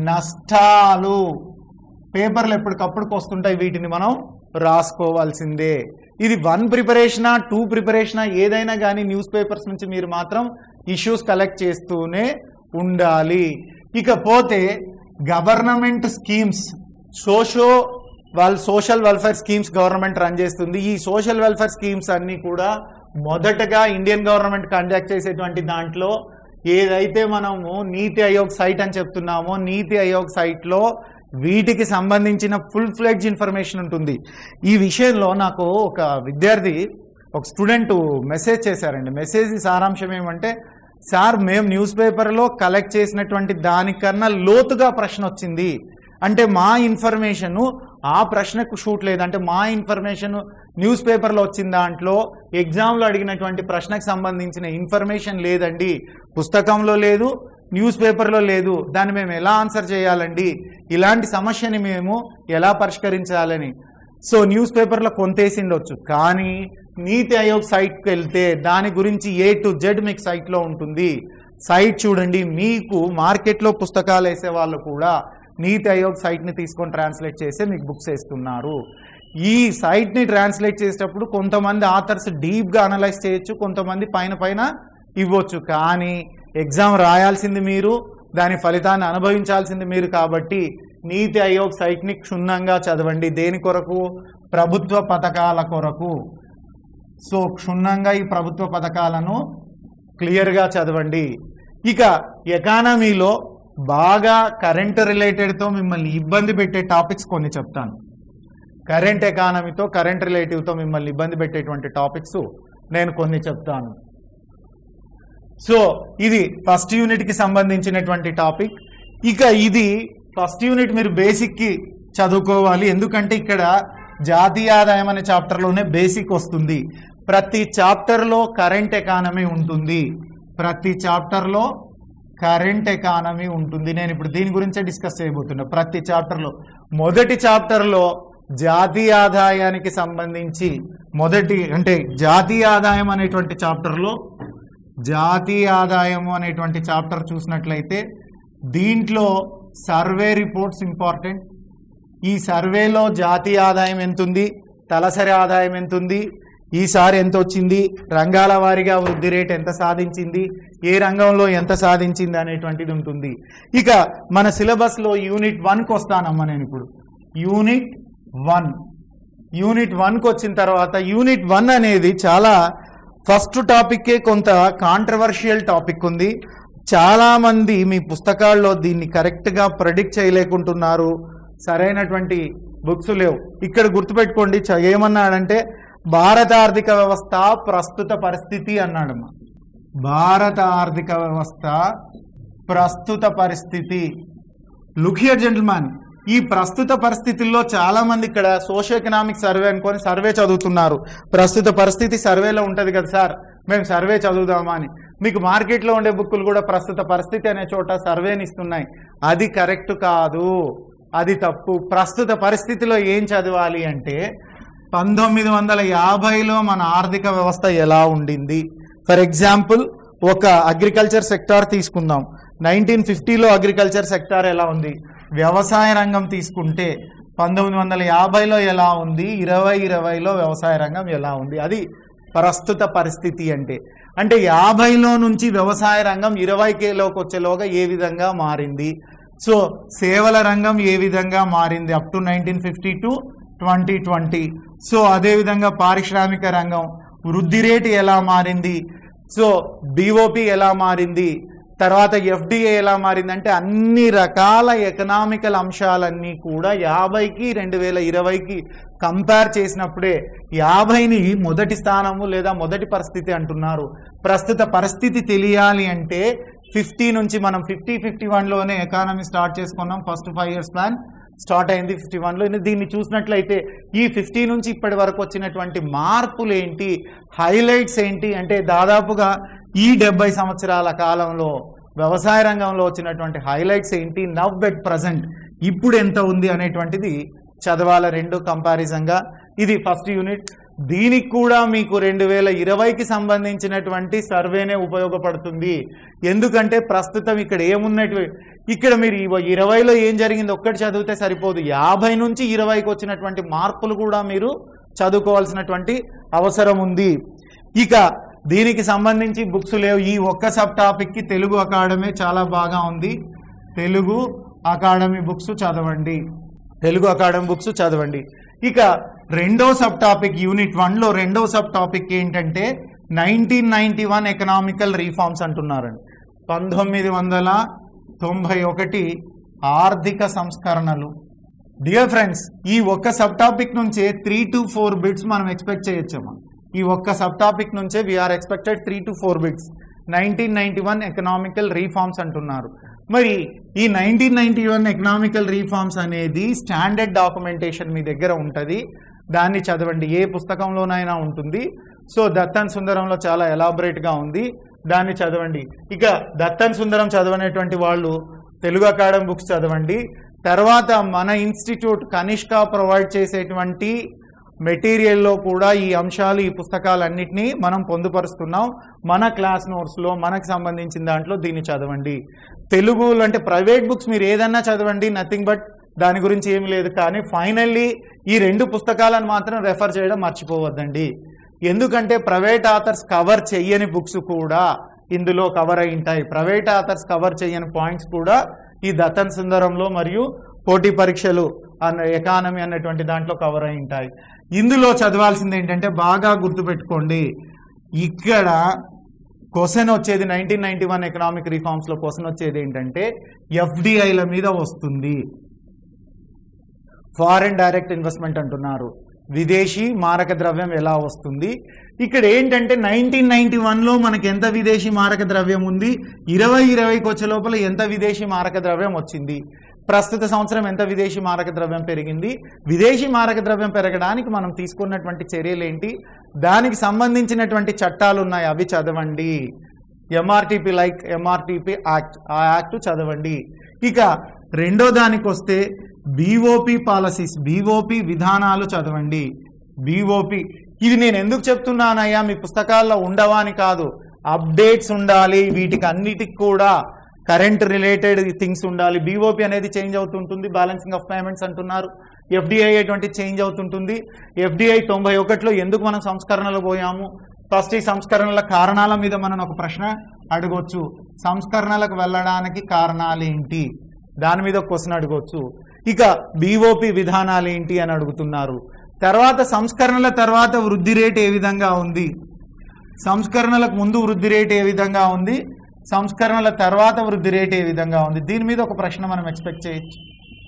నష్టాలు పేపర్లు ఎప్పటికప్పుడు వస్తుంటాయి వీటిని మనం రాసుకోవాల్సిందే ఇది వన్ ప్రిపరేషనా టూ ప్రిపరేషనా ఏదైనా కానీ న్యూస్ పేపర్స్ నుంచి మీరు మాత్రం ఇష్యూస్ కలెక్ట్ చేస్తూనే ఉండాలి ఇకపోతే గవర్నమెంట్ స్కీమ్స్ సోషో వాళ్ళ social welfare schemes government run చేస్తుంది ఈ సోషల్ వెల్ఫేర్ స్కీమ్స్ అన్ని కూడా మొదటగా ఇండియన్ గవర్నమెంట్ కండక్ట్ చేసేటువంటి దాంట్లో ఏదైతే మనము నీతి ఆయోగ్ సైట్ అని చెప్తున్నామో నీతి ఆయోగ్ సైట్లో వీటికి సంబంధించిన ఫుల్ ఫ్లెడ్జ్ ఇన్ఫర్మేషన్ ఉంటుంది ఈ విషయంలో నాకు ఒక విద్యార్థి ఒక స్టూడెంట్ మెసేజ్ చేశారండి మెసేజ్ సారాంశం ఏమంటే సార్ మేము న్యూస్ పేపర్లో కలెక్ట్ చేసినటువంటి దానికన్నా లోతుగా ప్రశ్న వచ్చింది అంటే మా ఇన్ఫర్మేషన్ ఆ ప్రశ్నకు షూట్ లేదు అంటే మా ఇన్ఫర్మేషన్ న్యూస్ పేపర్లో వచ్చిన దాంట్లో ఎగ్జామ్లో అడిగినటువంటి ప్రశ్నకు సంబంధించిన ఇన్ఫర్మేషన్ లేదండి పుస్తకంలో లేదు న్యూస్ పేపర్లో లేదు దాన్ని మేము ఎలా ఆన్సర్ చేయాలండి ఇలాంటి సమస్యని మేము ఎలా పరిష్కరించాలని సో న్యూస్ పేపర్లో కొంతేసిండొచ్చు కానీ నీతి ఆయోగ్ సైట్కి వెళ్తే దాని గురించి ఏ టు జెడ్ మీకు సైట్లో ఉంటుంది సైట్ చూడండి మీకు మార్కెట్లో పుస్తకాలు వేసే వాళ్ళు కూడా నీతి ఆయోగ్ సైట్ని తీసుకొని ట్రాన్స్లేట్ చేసి మీకు బుక్స్ వేస్తున్నారు ఈ సైట్ని ట్రాన్స్లేట్ చేసేటప్పుడు కొంతమంది ఆథర్స్ డీప్గా అనలైజ్ చేయొచ్చు కొంతమంది పైన పైన ఇవ్వచ్చు కానీ ఎగ్జామ్ రాయాల్సింది మీరు దాని ఫలితాన్ని అనుభవించాల్సింది మీరు కాబట్టి నీతి ఆయోగ్ సైట్ని క్షుణ్ణంగా చదవండి దేని కొరకు ప్రభుత్వ పథకాల కొరకు సో క్షుణ్ణంగా ఈ ప్రభుత్వ పథకాలను క్లియర్గా చదవండి ఇక ఎకానమీలో బాగా కరెంట్ రిలేటెడ్తో మిమ్మల్ని ఇబ్బంది పెట్టే టాపిక్స్ కొన్ని చెప్తాను కరెంట్ ఎకానమీతో కరెంట్ రిలేటివ్తో మిమ్మల్ని ఇబ్బంది పెట్టేటువంటి టాపిక్స్ నేను కొన్ని చెప్తాను సో ఇది ఫస్ట్ యూనిట్కి సంబంధించినటువంటి టాపిక్ ఇక ఇది ఫస్ట్ యూనిట్ మీరు బేసిక్కి చదువుకోవాలి ఎందుకంటే ఇక్కడ జాతీయ ఆదాయం అనే చాప్టర్లోనే బేసిక్ వస్తుంది ప్రతి చాప్టర్లో కరెంట్ ఎకానమీ ఉంటుంది ప్రతి చాప్టర్లో కరెంట్ ఎకానమీ ఉంటుంది నేను ఇప్పుడు దీని గురించే డిస్కస్ చేయబోతున్నా ప్రతి చాప్టర్లో మొదటి చాప్టర్లో జాతీయ ఆదాయానికి సంబంధించి మొదటి అంటే జాతీయ ఆదాయం అనేటువంటి చాప్టర్లో జాతీయ ఆదాయము అనేటువంటి చాప్టర్ చూసినట్లయితే దీంట్లో సర్వే రిపోర్ట్స్ ఇంపార్టెంట్ ఈ సర్వేలో జాతీయ ఆదాయం ఎంతుంది తలసరి ఆదాయం ఎంతుంది ఈసారి ఎంత వచ్చింది రంగాల వారీగా వృద్ధి రేట్ ఎంత సాధించింది ఏ రంగంలో ఎంత సాధించింది అనేటువంటిది ఉంటుంది ఇక మన సిలబస్లో యూనిట్ వన్కి వస్తానమ్మా నేను ఇప్పుడు యూనిట్ వన్ యూనిట్ వన్కి వచ్చిన తర్వాత యూనిట్ వన్ అనేది చాలా ఫస్ట్ టాపిక్కే కొంత కాంట్రవర్షియల్ టాపిక్ ఉంది చాలా మంది మీ పుస్తకాల్లో దీన్ని కరెక్ట్గా ప్రెడిక్ట్ చేయలేకుంటున్నారు సరైనటువంటి బుక్స్ లేవు ఇక్కడ గుర్తుపెట్టుకోండి చ- ఏమన్నాడంటే భారత ఆర్థిక వ్యవస్థ ప్రస్తుత పరిస్థితి అన్నాడమ్మా భారత ఆర్థిక వ్యవస్థ ప్రస్తుత పరిస్థితి లుక్ హియర్ జెంటిల్మ్యాన్ ఈ ప్రస్తుత పరిస్థితుల్లో చాలా మంది ఇక్కడ సోషో ఎకనామిక్ సర్వే అనుకొని సర్వే చదువుతున్నారు ప్రస్తుత పరిస్థితి సర్వేలో ఉంటది కదా సార్ మేము సర్వే చదువుదామా అని మీకు మార్కెట్లో ఉండే బుక్కులు కూడా ప్రస్తుత పరిస్థితి అనే చోట సర్వేని ఇస్తున్నాయి అది కరెక్ట్ కాదు అది తప్పు ప్రస్తుత పరిస్థితిలో ఏం చదవాలి అంటే పంతొమ్మిది వందల యాభైలో మన ఆర్థిక వ్యవస్థ ఎలా ఉండింది ఫర్ ఎగ్జాంపుల్ ఒక అగ్రికల్చర్ సెక్టార్ తీసుకుందాం నైన్టీన్ ఫిఫ్టీలో అగ్రికల్చర్ సెక్టార్ ఎలా ఉంది వ్యవసాయ రంగం తీసుకుంటే పంతొమ్మిది వందల యాభైలో ఎలా ఉంది ఇరవై ఇరవైలో వ్యవసాయ రంగం ఎలా ఉంది అది ప్రస్తుత పరిస్థితి అంటే అంటే యాభైలో నుంచి వ్యవసాయ రంగం ఇరవై కేలోకి వచ్చేలోగా ఏ విధంగా మారింది సో సేవల రంగం ఏ విధంగా మారింది up to nineteen fifty to twenty twenty so అదేవిధంగా పారిశ్రామిక రంగం వృద్ధి రేటు ఎలా మారింది సో డిఓపి ఎలా మారింది తర్వాత ఎఫ్డిఏ ఎలా మారింది అంటే అన్ని రకాల ఎకనామికల్ అంశాలన్నీ కూడా యాభైకి రెండు వేల ఇరవైకి కంపేర్ చేసినప్పుడే యాభైని మొదటి స్థానము లేదా మొదటి పరిస్థితి అంటున్నారు ప్రస్తుత పరిస్థితి తెలియాలి అంటే ఫిఫ్టీ నుంచి మనం ఫిఫ్టీ ఫిఫ్టీ వన్లోనే ఎకానమీ స్టార్ట్ చేసుకున్నాం first five years plan start అయింది ఫిఫ్టీ వన్లో దీన్ని చూసినట్లయితే ఈ ఫిఫ్టీ నుంచి ఇప్పటి వరకు వచ్చినటువంటి మార్పులు ఏంటి హైలైట్స్ ఏంటి అంటే దాదాపుగా ఈ డెబ్బై సంవత్సరాల కాలంలో వ్యవసాయ రంగంలో వచ్చినటువంటి హైలైట్స్ ఏంటి నవ్ బెట్ ప్రజెంట్ ఇప్పుడు ఎంత ఉంది అనేటువంటిది చదవాల రెండు కంపారిజన్గా ఇది ఫస్ట్ యూనిట్ దీనికి కూడా మీకు రెండు వేల ఇరవైకి సంబంధించినటువంటి సర్వేనే ఉపయోగపడుతుంది ఎందుకంటే ప్రస్తుతం ఇక్కడ ఏమున్నట్టు ఇక్కడ మీరు ఇవ- ఇరవైలో ఏం జరిగింది ఒక్కటి చదివితే సరిపోదు యాభై నుంచి ఇరవైకి వచ్చినటువంటి మార్పులు కూడా మీరు చదువుకోవాల్సినటువంటి అవసరం ఉంది ఇక దీనికి సంబంధించి బుక్స్ లేవు ఈ ఒక్క సబ్ టాపిక్కి తెలుగు అకాడమీ చాలా బాగా ఉంది తెలుగు అకాడమీ బుక్స్ చదవండి తెలుగు అకాడమీ బుక్స్ చదవండి ఇక రెండో సబ్ టాపిక్ యూనిట్ వన్లో రెండో సబ్ టాపిక్ ఏంటంటే nineteen ninety one economical reforms అంటున్నారండి పంతొమ్మిది వందల తొంభై ఒకటి ఆర్థిక సంస్కరణలు డియర్ ఫ్రెండ్స్ ఈ ఒక్క సబ్ టాపిక్ నుంచే త్రీ టు ఫోర్ బిట్స్ మనం ఎక్స్పెక్ట్ చేయొచ్చమ్మా ఈ ఒక్క సబ్ టాపిక్ నుంచే we are expected three to four bits nineteen ninety one economical reforms అంటున్నారు మరి ఈ nineteen ninety one economical reforms అనేది స్టాండర్డ్ డాక్యుమెంటేషన్ మీ దగ్గర ఉంటుంది దాన్ని చదవండి ఏ పుస్తకంలోనైనా ఉంటుంది సో దత్తన్ సుందరంలో చాలా ఎలాబరేట్గా ఉంది దాన్ని చదవండి ఇక దత్తన్ సుందరం చదవనేటువంటి వాళ్ళు తెలుగు అకాడమీ బుక్స్ చదవండి తర్వాత మన ఇన్స్టిట్యూట్ కనిష్క ప్రొవైడ్ చేసేటువంటి మెటీరియల్లో కూడా ఈ అంశాలు ఈ పుస్తకాలన్నింటినీ మనం పొందుపరుస్తున్నాం మన క్లాస్ నోట్స్లో మనకు సంబంధించిన దాంట్లో దీన్ని చదవండి తెలుగు అంటే ప్రైవేట్ బుక్స్ మీరు ఏదన్నా చదవండి నథింగ్ బట్ దాని గురించి ఏమీ లేదు కానీ ఫైనల్లీ ఈ రెండు పుస్తకాలను మాత్రం రెఫర్ చేయడం మర్చిపోవద్దండి ఎందుకంటే ప్రైవేట్ ఆథర్స్ కవర్ చెయ్యని బుక్స్ కూడా ఇందులో కవర్ అయి ఉంటాయి ప్రైవేట్ ఆథర్స్ కవర్ చేయని పాయింట్స్ కూడా ఈ దత్తన్ సుందరంలో మరియు పోటీ పరీక్షలు అన్న ఎకానమీ అన్నటువంటి దాంట్లో కవర్ అయి ఉంటాయి ఇందులో చదవాల్సింది ఏంటంటే బాగా గుర్తుపెట్టుకోండి ఇక్కడ క్వశ్చన్ వచ్చేది నైన్టీన్ నైన్టీ వన్ ఎకనామిక్ రిఫార్మ్స్లో క్వశ్చన్ వచ్చేది ఏంటంటే ఎఫ్డిఐల మీద వస్తుంది ఫారెన్ డైరెక్ట్ ఇన్వెస్ట్మెంట్ అంటున్నారు విదేశీ మారక ద్రవ్యం ఎలా వస్తుంది ఇక్కడ ఏంటంటే నైన్టీన్ నైన్టీ వన్లో మనకి ఎంత విదేశీ మారక ద్రవ్యం ఉంది ఇరవై ఇరవైకి వచ్చే లోపల ఎంత విదేశీ మారక ద్రవ్యం వచ్చింది ప్రస్తుత సంవత్సరం ఎంత విదేశీ మారక ద్రవ్యం పెరిగింది విదేశీ మారక ద్రవ్యం పెరగడానికి మనం తీసుకున్నటువంటి చర్యలు ఏంటి దానికి సంబంధించినటువంటి చట్టాలు ఉన్నాయి అవి చదవండి ఎంఆర్టీపీ లైక్ ఎంఆర్టీపీ యాక్ట్ ఆ యాక్ట్ చదవండి ఇక రెండో దానికి వస్తే బీఓపి పాలసీస్ బీఓపి విధానాలు చదవండి బీఓపి ఇది నేను ఎందుకు చెప్తున్నానయ్యా మీ పుస్తకాల్లో ఉండవా అని కాదు అప్డేట్స్ ఉండాలి వీటికి అన్నిటికి కూడా కరెంట్ రిలేటెడ్ థింగ్స్ ఉండాలి బీఓపి అనేది చేంజ్ అవుతుంటుంది బ్యాలెన్సింగ్ ఆఫ్ పేమెంట్స్ అంటున్నారు ఎఫ్డిఐ అటువంటి చేంజ్ అవుతుంటుంది ఎఫ్డిఐ తొంభై ఒకటిలో ఎందుకు మనం సంస్కరణలు పోయాము ఫస్ట్ ఈ సంస్కరణల కారణాల మీద మనం ఒక ప్రశ్న అడగొచ్చు సంస్కరణలకు వెళ్ళడానికి కారణాలు ఏంటి దాని మీద ఒక క్వశ్చన్ అడగొచ్చు ఇక బీఓపి విధానాలు ఏంటి అని అడుగుతున్నారు తర్వాత సంస్కరణల తర్వాత వృద్ధి రేట్ ఏ విధంగా ఉంది సంస్కరణలకు ముందు వృద్ధి రేట్ ఏ విధంగా ఉంది సంస్కరణల తర్వాత వృద్ధి రేట్ ఏ విధంగా ఉంది దీని మీద ఒక ప్రశ్న మనం ఎక్స్పెక్ట్ చేయొచ్చు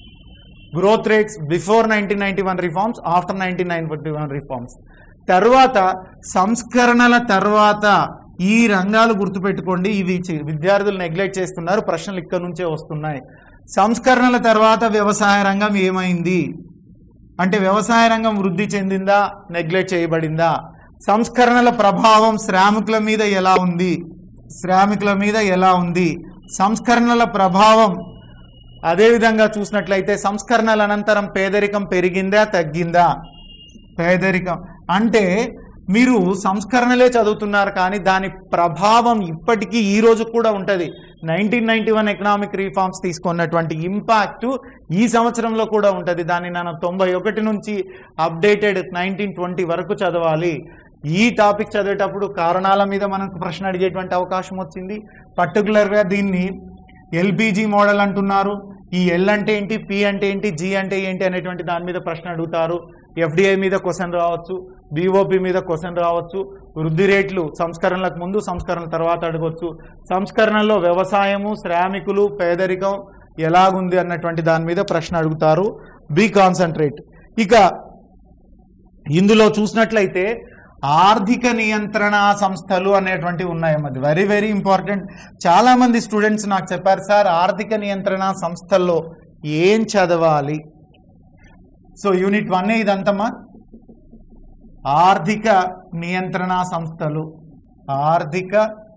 growth rates before nineteen ninety one reforms after nineteen ninety one reforms తర్వాత సంస్కరణల తర్వాత ఈ రంగాలు గుర్తుపెట్టుకోండి ఇవి చి- విద్యార్థులు నెగ్లెక్ట్ చేస్తున్నారు ప్రశ్నలు ఇక్కడ నుంచే వస్తున్నాయి సంస్కరణల తర్వాత వ్యవసాయ రంగం ఏమైంది అంటే వ్యవసాయ రంగం వృద్ధి చెందిందా నెగ్లెక్ట్ చేయబడిందా సంస్కరణల ప్రభావం శ్రామికుల మీద ఎలా ఉంది శ్రామికుల మీద ఎలా ఉంది సంస్కరణల ప్రభావం అదేవిధంగా చూసినట్లయితే సంస్కరణల అనంతరం పేదరికం పెరిగిందా తగ్గిందా పేదరికం అంటే మీరు సంస్కరణలే చదువుతున్నారు కానీ దాని ప్రభావం ఇప్పటికీ ఈ రోజు కూడా ఉంటుంది nineteen ninety one economic reforms తీసుకున్నటువంటి ఇంపాక్ట్ ఈ సంవత్సరంలో కూడా ఉంటుంది దాన్ని మనం తొంభై ఒకటి నుంచి అప్డేటెడ్ నైన్టీన్ ట్వంటీ వరకు చదవాలి ఈ టాపిక్ చదివేటప్పుడు కారణాల మీద మనకు ప్రశ్న అడిగేటువంటి అవకాశం వచ్చింది పర్టికులర్గా దీన్ని ఎల్పిజి మోడల్ అంటున్నారు ఈ ఎల్ అంటే ఏంటి పి అంటే ఏంటి జి అంటే ఏంటి అనేటువంటి దాని మీద ప్రశ్న అడుగుతారు ఎఫ్డిఐ మీద క్వశ్చన్ రావచ్చు బీఓపి మీద క్వశ్చన్ రావచ్చు వృద్ధి రేట్లు సంస్కరణలకు ముందు సంస్కరణల తర్వాత అడగవచ్చు సంస్కరణలో వ్యవసాయము శ్రామికులు పేదరికం ఎలాగుంది అన్నటువంటి దాని మీద ప్రశ్న అడుగుతారు బి కాన్సన్ట్రేట్ ఇక ఇందులో చూసినట్లయితే ఆర్థిక నియంత్రణ సంస్థలు అనేటువంటివి ఉన్నాయి అది వెరీ వెరీ ఇంపార్టెంట్ చాలా మంది స్టూడెంట్స్ నాకు చెప్పారు సార్ ఆర్థిక నియంత్రణ సంస్థల్లో ఏం చదవాలి సో యూనిట్ వన్ ఇదంతమా ఆర్థిక నియంత్రణ సంస్థలు ఆర్థిక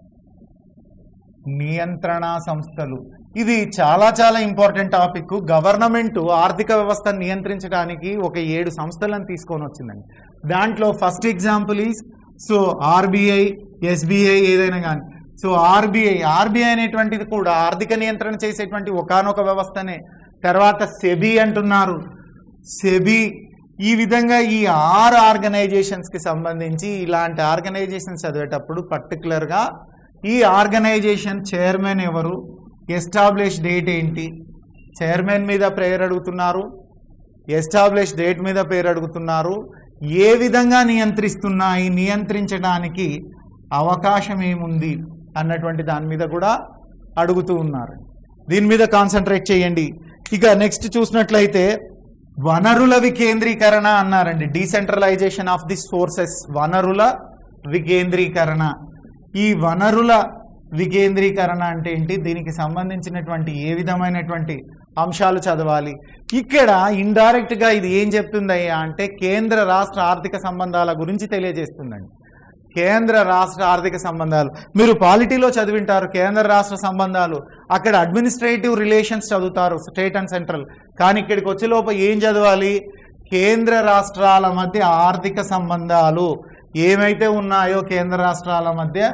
నియంత్రణ సంస్థలు ఇది చాలా చాలా ఇంపార్టెంట్ టాపిక్ గవర్నమెంట్ ఆర్థిక వ్యవస్థను నియంత్రించడానికి ఒక ఏడు సంస్థలను తీసుకొని వచ్చిందండి దాంట్లో first example is so RBI SBI ఏదైనా కానీ సో ఆర్బీఐ ఆర్బీఐ అనేటువంటిది కూడా ఆర్థిక నియంత్రణ చేసేటువంటి ఒకానొక వ్యవస్థనే తర్వాత సెబీ అంటున్నారు సెబీ ఈ విధంగా ఈ ఆరు ఆర్గనైజేషన్స్కి సంబంధించి ఇలాంటి ఆర్గనైజేషన్స్ చదివేటప్పుడు పర్టికులర్గా ఈ ఆర్గనైజేషన్ చైర్మన్ ఎవరు ఎస్టాబ్లిష్ డేట్ ఏంటి చైర్మన్ మీద ప్రేయర్ అడుగుతున్నారు ఎస్టాబ్లిష్ డేట్ మీద పేరు అడుగుతున్నారు ఏ విధంగా నియంత్రిస్తున్నాయి నియంత్రించడానికి అవకాశం ఏముంది అన్నటువంటి దాని మీద కూడా అడుగుతూ ఉన్నారు దీని మీద కాన్సన్ట్రేట్ చేయండి ఇక నెక్స్ట్ చూసినట్లయితే వనరుల వికేంద్రీకరణ అన్నారండి డీసెంట్రలైజేషన్ ఆఫ్ ది సోర్సెస్ వనరుల వికేంద్రీకరణ ఈ వనరుల వికేంద్రీకరణ అంటే ఏంటి దీనికి సంబంధించినటువంటి ఏ విధమైనటువంటి అంశాలు చదవాలి ఇక్కడ ఇండైరెక్ట్ గా ఇది ఏం చెప్తుందయ్యా అంటే కేంద్ర రాష్ట్ర ఆర్థిక సంబంధాల గురించి తెలియజేస్తుందండి కేంద్ర రాష్ట్ర ఆర్థిక సంబంధాలు మీరు పాలిటీలో చదివింటారు కేంద్ర రాష్ట్ర సంబంధాలు అక్కడ అడ్మినిస్ట్రేటివ్ రిలేషన్స్ చదువుతారు స్టేట్ అండ్ సెంట్రల్ కానీ ఇక్కడికి వచ్చే లోపల ఏం చదవాలి కేంద్ర రాష్ట్రాల మధ్య ఆర్థిక సంబంధాలు ఏమైతే ఉన్నాయో కేంద్ర రాష్ట్రాల మధ్య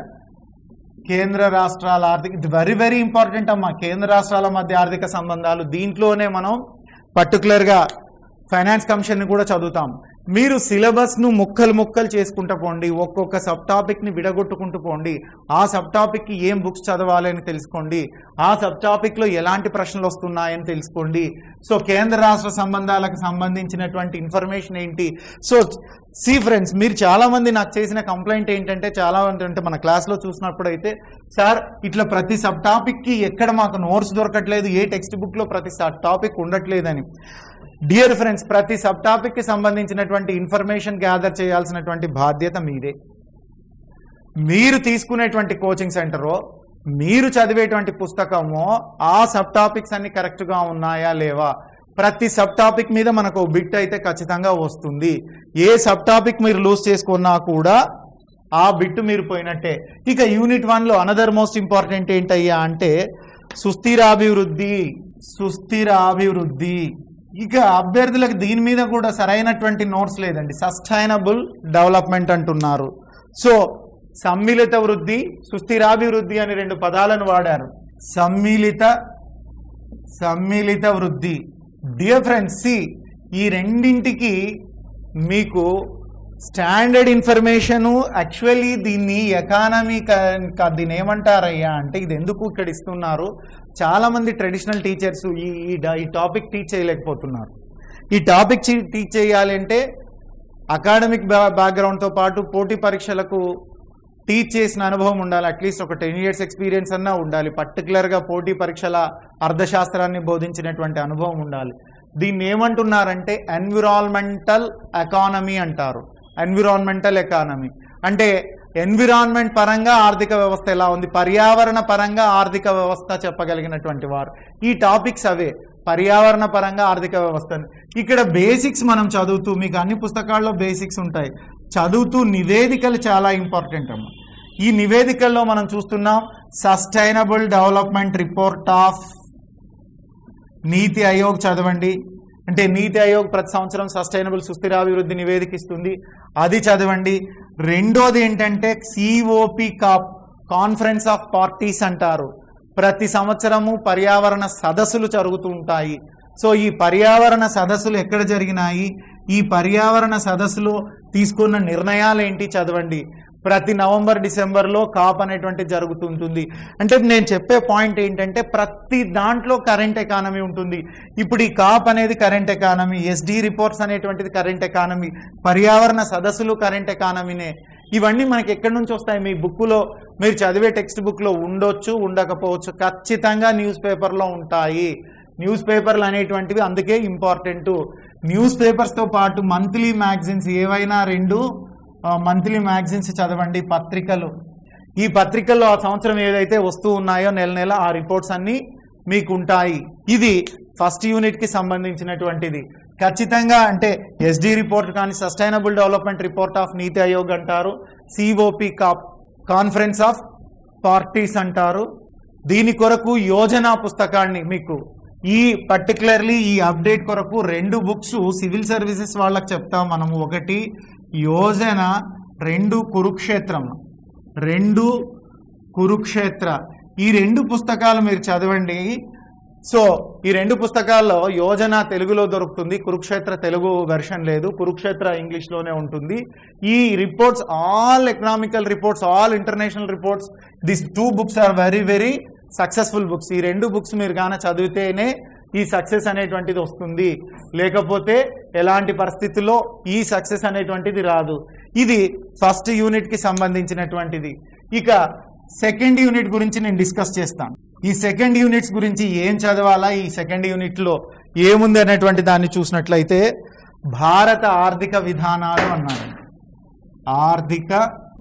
కేంద్ర రాష్ట్రాల ఆర్థిక ఇది వెరీ వెరీ ఇంపార్టెంట్ అమ్మా కేంద్ర రాష్ట్రాల మధ్య ఆర్థిక సంబంధాలు దీంట్లోనే మనం పర్టికులర్గా ఫైనాన్స్ కమిషన్ని కూడా చదువుతాం మీరు సిలబస్ను ముక్కలు ముక్కలు చేసుకుంటూ పోండి ఒక్కొక్క సబ్ టాపిక్ని విడగొట్టుకుంటూ పోండి ఆ సబ్ టాపిక్కి ఏం బుక్స్ చదవాలి అని తెలుసుకోండి ఆ సబ్ టాపిక్లో ఎలాంటి ప్రశ్నలు వస్తున్నాయని తెలుసుకోండి సో కేంద్ర రాష్ట్ర సంబంధాలకు సంబంధించినటువంటి ఇన్ఫర్మేషన్ ఏంటి సో సి ఫ్రెండ్స్ మీరు చాలా మంది నాకు చేసిన కంప్లైంట్ ఏంటంటే చాలా మంది అంటే మన క్లాస్లో చూసినప్పుడు అయితే సార్ ఇట్లా ప్రతి సబ్ టాపిక్కి ఎక్కడ మాకు నోట్స్ దొరకట్లేదు ఏ టెక్స్ట్ బుక్లో ప్రతి సబ్ టాపిక్ ఉండట్లేదని డియర్ ఫ్రెండ్స్ ప్రతి సబ్ టాపిక్కి సంబంధించినటువంటి ఇన్ఫర్మేషన్ గ్యాదర్ చేయాల్సినటువంటి బాధ్యత మీదే మీరు తీసుకునేటువంటి కోచింగ్ సెంటరో మీరు చదివేటువంటి పుస్తకము ఆ సబ్ టాపిక్స్ అన్ని కరెక్ట్గా ఉన్నాయా లేవా ప్రతి సబ్ టాపిక్ మీద మనకు బిట్ అయితే ఖచ్చితంగా వస్తుంది ఏ సబ్ టాపిక్ మీరు లూజ్ చేసుకున్నా కూడా ఆ బిట్ మీరు పోయినట్టే ఇక యూనిట్ వన్లో అనదర్ మోస్ట్ ఇంపార్టెంట్ ఏంటయ్యా అంటే సుస్థిరాభివృద్ధి సుస్థిరాభివృద్ధి ఇక అభ్యర్థులకు దీని మీద కూడా సరైనటువంటి నోట్స్ లేదండి సస్టైనబుల్ డెవలప్మెంట్ అంటున్నారు సో సమ్మిళిత వృద్ధి సుస్థిరాభివృద్ధి అని రెండు పదాలను వాడారు సమ్మిళిత సమ్మిళిత వృద్ధి డియర్ ఫ్రెండ్స్ సి ఈ రెండింటికి మీకు స్టాండర్డ్ ఇన్ఫర్మేషను యాక్చువల్లీ దీన్ని ఎకానమీ దీన్ని ఏమంటారయ్యా అంటే ఇది ఎందుకు ఇక్కడ ఇస్తున్నారు చాలా మంది ట్రెడిషనల్ టీచర్స్ ఈ ఈ డా- ఈ టాపిక్ టీచ్ చేయలేకపోతున్నారు ఈ టాపిక్ టీచ్ చేయాలి అంటే అకాడమిక్ బ్యాక్గ్రౌండ్తో పాటు పోటీ పరీక్షలకు టీచ్ చేసిన అనుభవం ఉండాలి అట్లీస్ట్ ఒక టెన్ ఇయర్స్ ఎక్స్పీరియన్స్ అన్నా ఉండాలి పర్టికులర్గా పోటీ పరీక్షల అర్థశాస్త్రాన్ని బోధించినటువంటి అనుభవం ఉండాలి దీన్ని ఏమంటున్నారంటే ఎన్విరాన్మెంటల్ ఎకానమీ అంటారు ఎన్విరాన్మెంటల్ ఎకానమీ అంటే ఎన్విరాన్మెంట్ పరంగా ఆర్థిక వ్యవస్థ ఎలా ఉంది పర్యావరణ పరంగా ఆర్థిక వ్యవస్థ చెప్పగలిగినటువంటి వారు ఈ టాపిక్స్ అవే పర్యావరణ పరంగా ఆర్థిక వ్యవస్థ ఇక్కడ బేసిక్స్ మనం చదువుతూ మీకు అన్ని పుస్తకాల్లో బేసిక్స్ ఉంటాయి చదువుతూ నివేదికలు చాలా ఇంపార్టెంట్ అమ్మ ఈ నివేదికల్లో మనం చూస్తున్నాం sustainable development report of NITI Aayog చదవండి అంటే నీతి ఆయోగ్ ప్రతి సంవత్సరం సస్టైనబుల్ సుస్థిరాభివృద్ధి నివేదిక ఇస్తుంది అది చదవండి రెండోది ఏంటంటే COP COP conference of parties అంటారు ప్రతి సంవత్సరము పర్యావరణ సదస్సులు జరుగుతూ ఉంటాయి సో ఈ పర్యావరణ సదస్సులు ఎక్కడ జరిగినాయి ఈ పర్యావరణ సదస్సులో తీసుకున్న నిర్ణయాలు ఏంటి చదవండి ప్రతి నవంబర్ డిసెంబర్లో కాప్ అనేటువంటి జరుగుతుంటుంది అంటే నేను చెప్పే పాయింట్ ఏంటంటే ప్రతి దాంట్లో కరెంట్ ఎకానమీ ఉంటుంది ఇప్పుడు ఈ కాప్ అనేది కరెంట్ ఎకానమీ ఎస్డి రిపోర్ట్స్ అనేటువంటిది కరెంట్ ఎకానమీ పర్యావరణ సదస్సులు కరెంట్ ఎకానమీనే ఇవన్నీ మనకి ఎక్కడి నుంచి వస్తాయి మీ బుక్లో మీరు చదివే టెక్స్ట్ బుక్లో ఉండొచ్చు ఉండకపోవచ్చు ఖచ్చితంగా న్యూస్ పేపర్లో ఉంటాయి న్యూస్ పేపర్లు అనేటువంటివి అందుకే ఇంపార్టెంట్ న్యూస్ పేపర్స్తో పాటు మంత్లీ మ్యాగజైన్స్ ఏవైనా రెండు మంత్లీ మ్యాగజైన్స్ చదవండి పత్రికలు ఈ పత్రికల్లో ఆ సంవత్సరం ఏదైతే వస్తూ ఉన్నాయో నెల నెల ఆ రిపోర్ట్స్ అన్నీ మీకు ఉంటాయి ఇది ఫస్ట్ యూనిట్కి సంబంధించినటువంటిది ఖచ్చితంగా అంటే ఎస్డి రిపోర్ట్ కానీ sustainable development report of NITI Aayog అంటారు COP COP conference of parties అంటారు దీని కొరకు యోజన పుస్తకాన్ని మీకు ఈ పర్టికులర్లీ ఈ అప్డేట్ కొరకు రెండు బుక్స్ సివిల్ సర్వీసెస్ వాళ్ళకి చెప్తాం మనము ఒకటి యోజన రెండు కురుక్షేత్రం రెండు కురుక్షేత్ర ఈ రెండు పుస్తకాలు మీరు చదవండి సో ఈ రెండు పుస్తకాల్లో యోజన తెలుగులో దొరుకుతుంది కురుక్షేత్ర తెలుగు వెర్షన్ లేదు కురుక్షేత్ర ఇంగ్లీష్లోనే ఉంటుంది ఈ reports all economical reports all international reports this two books are very very successful books ఈ రెండు బుక్స్ మీరు గాన చదివితేనే ఈ సక్సెస్ అనేటువంటిది వస్తుంది లేకపోతే ఎలాంటి పరిస్థితుల్లో ఈ సక్సెస్ అనేటువంటిది రాదు ఇది ఫస్ట్ యూనిట్కి సంబంధించినటువంటిది ఇక సెకండ్ యూనిట్ గురించి నేను డిస్కస్ చేస్తాను ఈ సెకండ్ యూనిట్స్ గురించి ఏం చదవాలా ఈ సెకండ్ యూనిట్లో ఏముంది అనేటువంటి దాన్ని చూసినట్లయితే భారత ఆర్థిక విధానాలు అన్నారు ఆర్థిక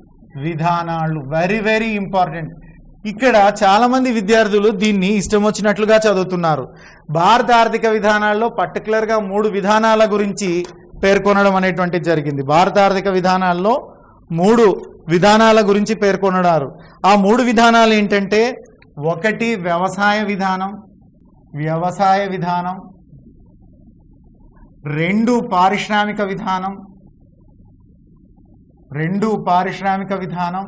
విధానాలు వెరీ వెరీ ఇంపార్టెంట్ ఇక్కడ చాలా మంది విద్యార్థులు దీన్ని ఇష్టం వచ్చినట్లుగా చదువుతున్నారు భారత ఆర్థిక విధానాల్లో పర్టికులర్గా మూడు విధానాల గురించి పేర్కొనడం అనేటువంటిది జరిగింది భారత ఆర్థిక విధానాల్లో మూడు విధానాల గురించి పేర్కొనడారు ఆ మూడు విధానాలు ఏంటంటే ఒకటి వ్యవసాయ విధానం వ్యవసాయ విధానం రెండు పారిశ్రామిక విధానం రెండు పారిశ్రామిక విధానం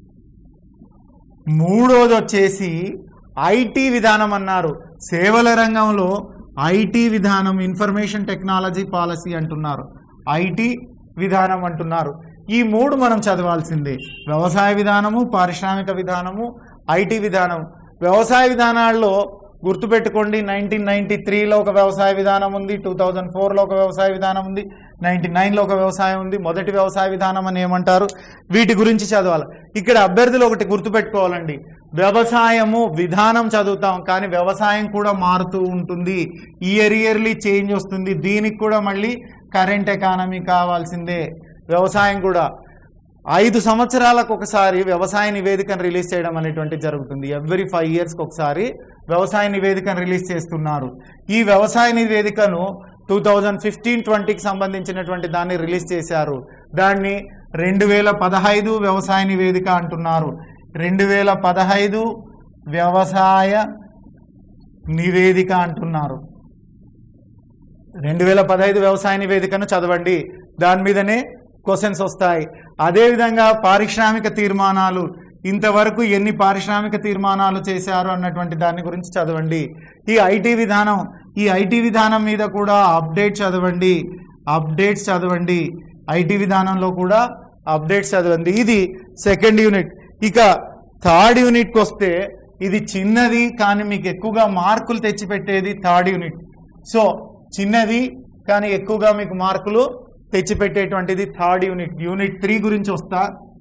మూడోది వచ్చేసి ఐటీ విధానం అన్నారు సేవల రంగంలో ఐటీ విధానం ఇన్ఫర్మేషన్ టెక్నాలజీ పాలసీ అంటున్నారు ఐటీ విధానం అంటున్నారు ఈ మూడు మనం చదవాల్సిందే వ్యవసాయ విధానము పారిశ్రామిక విధానము ఐటీ విధానం వ్యవసాయ విధానాల్లో గుర్తుపెట్టుకోండి నైన్టీన్ నైన్టీ త్రీలో ఒక వ్యవసాయ విధానం ఉంది టూ థౌజండ్ ఫోర్లో ఒక వ్యవసాయ విధానం ఉంది నైన్టీ నైన్లో ఒక వ్యవసాయం ఉంది మొదటి వ్యవసాయ విధానం అని ఏమంటారు వీటి గురించి చదవాలి ఇక్కడ అభ్యర్థులు ఒకటి గుర్తుపెట్టుకోవాలండి వ్యవసాయము విధానం చదువుతాం కానీ వ్యవసాయం కూడా మారుతూ ఉంటుంది ఇయర్ ఇయర్లీ చేంజ్ వస్తుంది దీనికి కూడా మళ్ళీ కరెంట్ ఎకానమీ కావాల్సిందే వ్యవసాయం కూడా ఐదు సంవత్సరాలకు ఒకసారి వ్యవసాయ నివేదికను రిలీజ్ చేయడం అనేటువంటి జరుగుతుంది ఎవ్రీ ఫైవ్ ఇయర్స్కి ఒకసారి వ్యవసాయ నివేదికను రిలీజ్ చేస్తున్నారు ఈ వ్యవసాయ నివేదికను టూ థౌజండ్ ఫిఫ్టీన్ ట్వంటీకి సంబంధించినటువంటి దాన్ని రిలీజ్ చేశారు దాన్ని రెండు వేల పదహైదు వ్యవసాయ నివేదిక అంటున్నారు రెండు వేల పదహైదు వ్యవసాయ నివేదిక అంటున్నారు రెండు వేల పదహైదు వ్యవసాయ నివేదికను చదవండి దాని మీదనే క్వశ్చన్స్ వస్తాయి అదేవిధంగా పారిశ్రామిక తీర్మానాలు ఇంతవరకు ఎన్ని పారిశ్రామిక తీర్మానాలు చేశారు అన్నటువంటి దాని గురించి చదవండి ఈ ఐటీ విధానం ఈ ఐటీ విధానం మీద కూడా అప్డేట్ చదవండి అప్డేట్స్ చదవండి ఐటీ విధానంలో కూడా అప్డేట్స్ చదవండి ఇది సెకండ్ యూనిట్ ఇక థర్డ్ యూనిట్కి వస్తే ఇది చిన్నది కానీ మీకు ఎక్కువగా మార్కులు తెచ్చిపెట్టేది థర్డ్ యూనిట్ సో చిన్నది కానీ ఎక్కువగా మీకు మార్కులు తెచ్చిపెట్టేటువంటిది థర్డ్ యూనిట్ యూనిట్ త్రీ గురించి వస్తా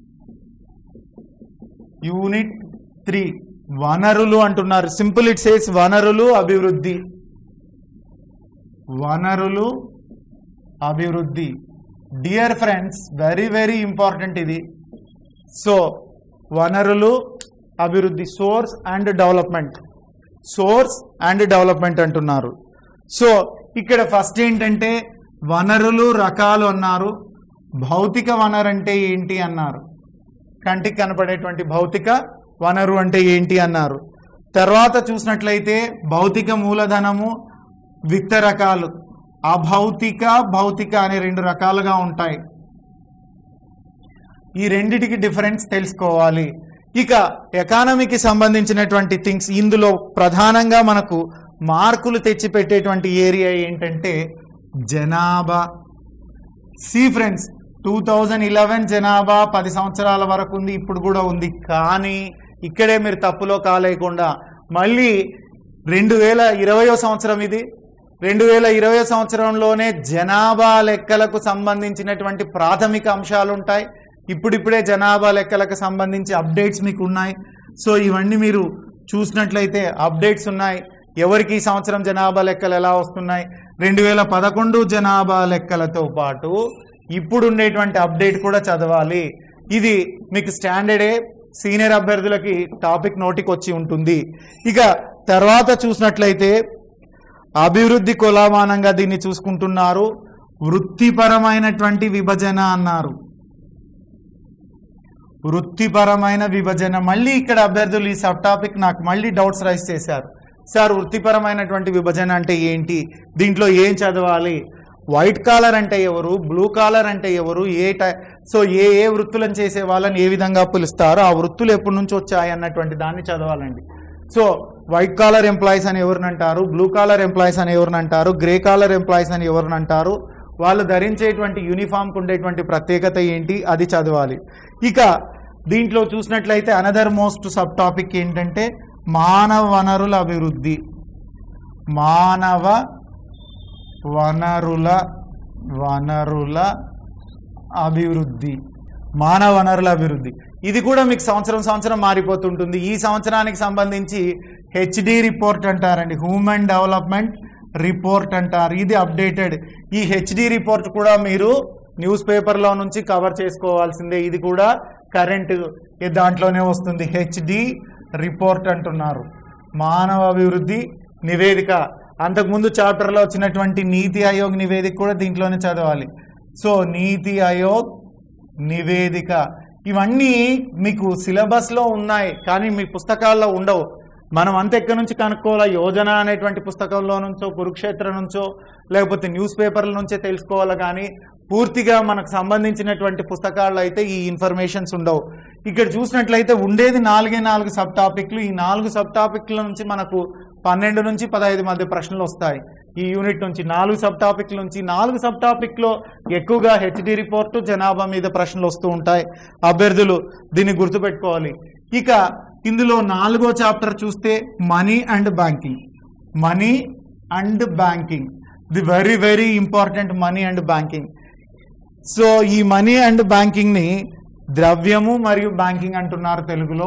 యూనిట్ త్రీ వనరులు అంటున్నారు సింపుల్ ఇట్ సేస్ వనరులు అభివృద్ధి వనరులు అభివృద్ధి dear friends very very important ఇది సో వనరులు అభివృద్ధి source and development source and development అంటున్నారు సో ఇక్కడ ఫస్ట్ ఏంటంటే వనరులు రకాలు అన్నారు భౌతిక వనరు అంటే ఏంటి అన్నారు కంటికి కనపడేటువంటి భౌతిక వనరు అంటే ఏంటి అన్నారు తర్వాత చూసినట్లయితే భౌతిక మూలధనము విత్త రకాలు అభౌతిక భౌతిక అనే రెండు రకాలుగా ఉంటాయి ఈ రెండిటికి డిఫరెన్స్ తెలుసుకోవాలి ఇక ఎకానమీకి సంబంధించినటువంటి థింగ్స్ ఇందులో ప్రధానంగా మనకు మార్కులు తెచ్చిపెట్టేటువంటి ఏరియా ఏంటంటే జనాభా see friends two thousand eleven జనాభా పది సంవత్సరాల వరకు ఉంది ఇప్పుడు కూడా ఉంది కానీ ఇక్కడే మీరు తప్పులో కాలేకుండా మళ్ళీ రెండు వేల ఇరవయో సంవత్సరం ఇది రెండు వేల ఇరవై సంవత్సరంలోనే జనాభా లెక్కలకు సంబంధించినటువంటి ప్రాథమిక అంశాలు ఉంటాయి ఇప్పుడిప్పుడే జనాభా లెక్కలకు సంబంధించి అప్డేట్స్ మీకు ఉన్నాయి సో ఇవన్నీ మీరు చూసినట్లయితే అప్డేట్స్ ఉన్నాయి ఎవరికి ఈ సంవత్సరం జనాభా లెక్కలు ఎలా వస్తున్నాయి రెండు వేల పదకొండు జనాభా లెక్కలతో పాటు ఇప్పుడు ఉండేటువంటి అప్డేట్ కూడా చదవాలి ఇది మీకు స్టాండర్డే సీనియర్ అభ్యర్థులకి టాపిక్ నోటికి వచ్చి ఉంటుంది ఇక తర్వాత చూసినట్లయితే అభివృద్ధి కొలామానంగా దీన్ని చూసుకుంటున్నారు వృత్తిపరమైనటువంటి విభజన అన్నారు వృత్తిపరమైన విభజన మళ్ళీ ఇక్కడ అభ్యర్థులు ఈ సబ్ టాపిక్ నాకు మళ్ళీ డౌట్స్ రైజ్ చేశారు సార్ వృత్తిపరమైనటువంటి విభజన అంటే ఏంటి దీంట్లో ఏం చదవాలి వైట్ కాలర్ అంటే ఎవరు బ్లూ కాలర్ అంటే ఎవరు ఏ టై సో ఏ ఏ వృత్తులను చేసే వాళ్ళని ఏ విధంగా పిలుస్తారో ఆ వృత్తులు ఎప్పటి నుంచి వచ్చాయి అన్నటువంటి దాన్ని చదవాలండి సో వైట్ కాలర్ ఎంప్లాయీస్ అని ఎవరిని అంటారు బ్లూ కాలర్ ఎంప్లాయీస్ అని ఎవరిని అంటారు గ్రే కాలర్ ఎంప్లాయీస్ అని ఎవరిని అంటారు వాళ్ళు ధరించేటువంటి యూనిఫామ్కి ఉండేటువంటి ప్రత్యేకత ఏంటి అది చదవాలి ఇక దీంట్లో చూసినట్లయితే అనదర్ మోస్ట్ సబ్ టాపిక్ ఏంటంటే మానవ వనరుల అభివృద్ధి మానవ వనరుల వనరుల అభివృద్ధి మానవ వనరుల అభివృద్ధి ఇది కూడా మీకు సంవత్సరం సంవత్సరం మారిపోతుంటుంది ఈ సంవత్సరానికి సంబంధించి హెచ్డి రిపోర్ట్ అంటారండి హ్యూమన్ డెవలప్మెంట్ రిపోర్ట్ అంటారు ఇది అప్డేటెడ్ ఈ హెచ్డి రిపోర్ట్ కూడా మీరు న్యూస్ పేపర్లో నుంచి కవర్ చేసుకోవాల్సిందే ఇది కూడా కరెంట్ దాంట్లోనే వస్తుంది హెచ్డి రిపోర్ట్ అంటున్నారు మానవ అభివృద్ధి నివేదిక అంతకుముందు చాప్టర్లో వచ్చినటువంటి నీతి ఆయోగ్ నివేదిక కూడా దీంట్లోనే చదవాలి సో నీతి ఆయోగ్ నివేదిక ఇవన్నీ మీకు సిలబస్లో ఉన్నాయి కానీ మీ పుస్తకాల్లో ఉండవు మనం అంత ఎక్కడి నుంచి కనుక్కోవాలా యోజన అనేటువంటి పుస్తకంలో నుంచో కురుక్షేత్ర నుంచో లేకపోతే న్యూస్ పేపర్ల నుంచే తెలుసుకోవాలా కానీ పూర్తిగా మనకు సంబంధించినటువంటి పుస్తకాల్లో అయితే ఈ ఇన్ఫర్మేషన్స్ ఉండవు ఇక్కడ చూసినట్లయితే ఉండేది నాలుగే నాలుగు సబ్ టాపిక్లు ఈ నాలుగు సబ్ టాపిక్ల నుంచి మనకు పన్నెండు నుంచి పదహైదు మధ్య ప్రశ్నలు వస్తాయి ఈ యూనిట్ నుంచి నాలుగు సబ్ టాపిక్ల నుంచి నాలుగు సబ్ టాపిక్లో ఎక్కువగా హెచ్డి రిపోర్టు జనాభా మీద ప్రశ్నలు వస్తూ ఉంటాయి అభ్యర్థులు దీన్ని గుర్తుపెట్టుకోవాలి ఇక ఇందులో నాలుగో చాప్టర్ చూస్తే money and banking money and banking the very very important money and banking so ఈ మనీ అండ్ బ్యాంకింగ్ని ద్రవ్యము మరియు బ్యాంకింగ్ అంటున్నారు తెలుగులో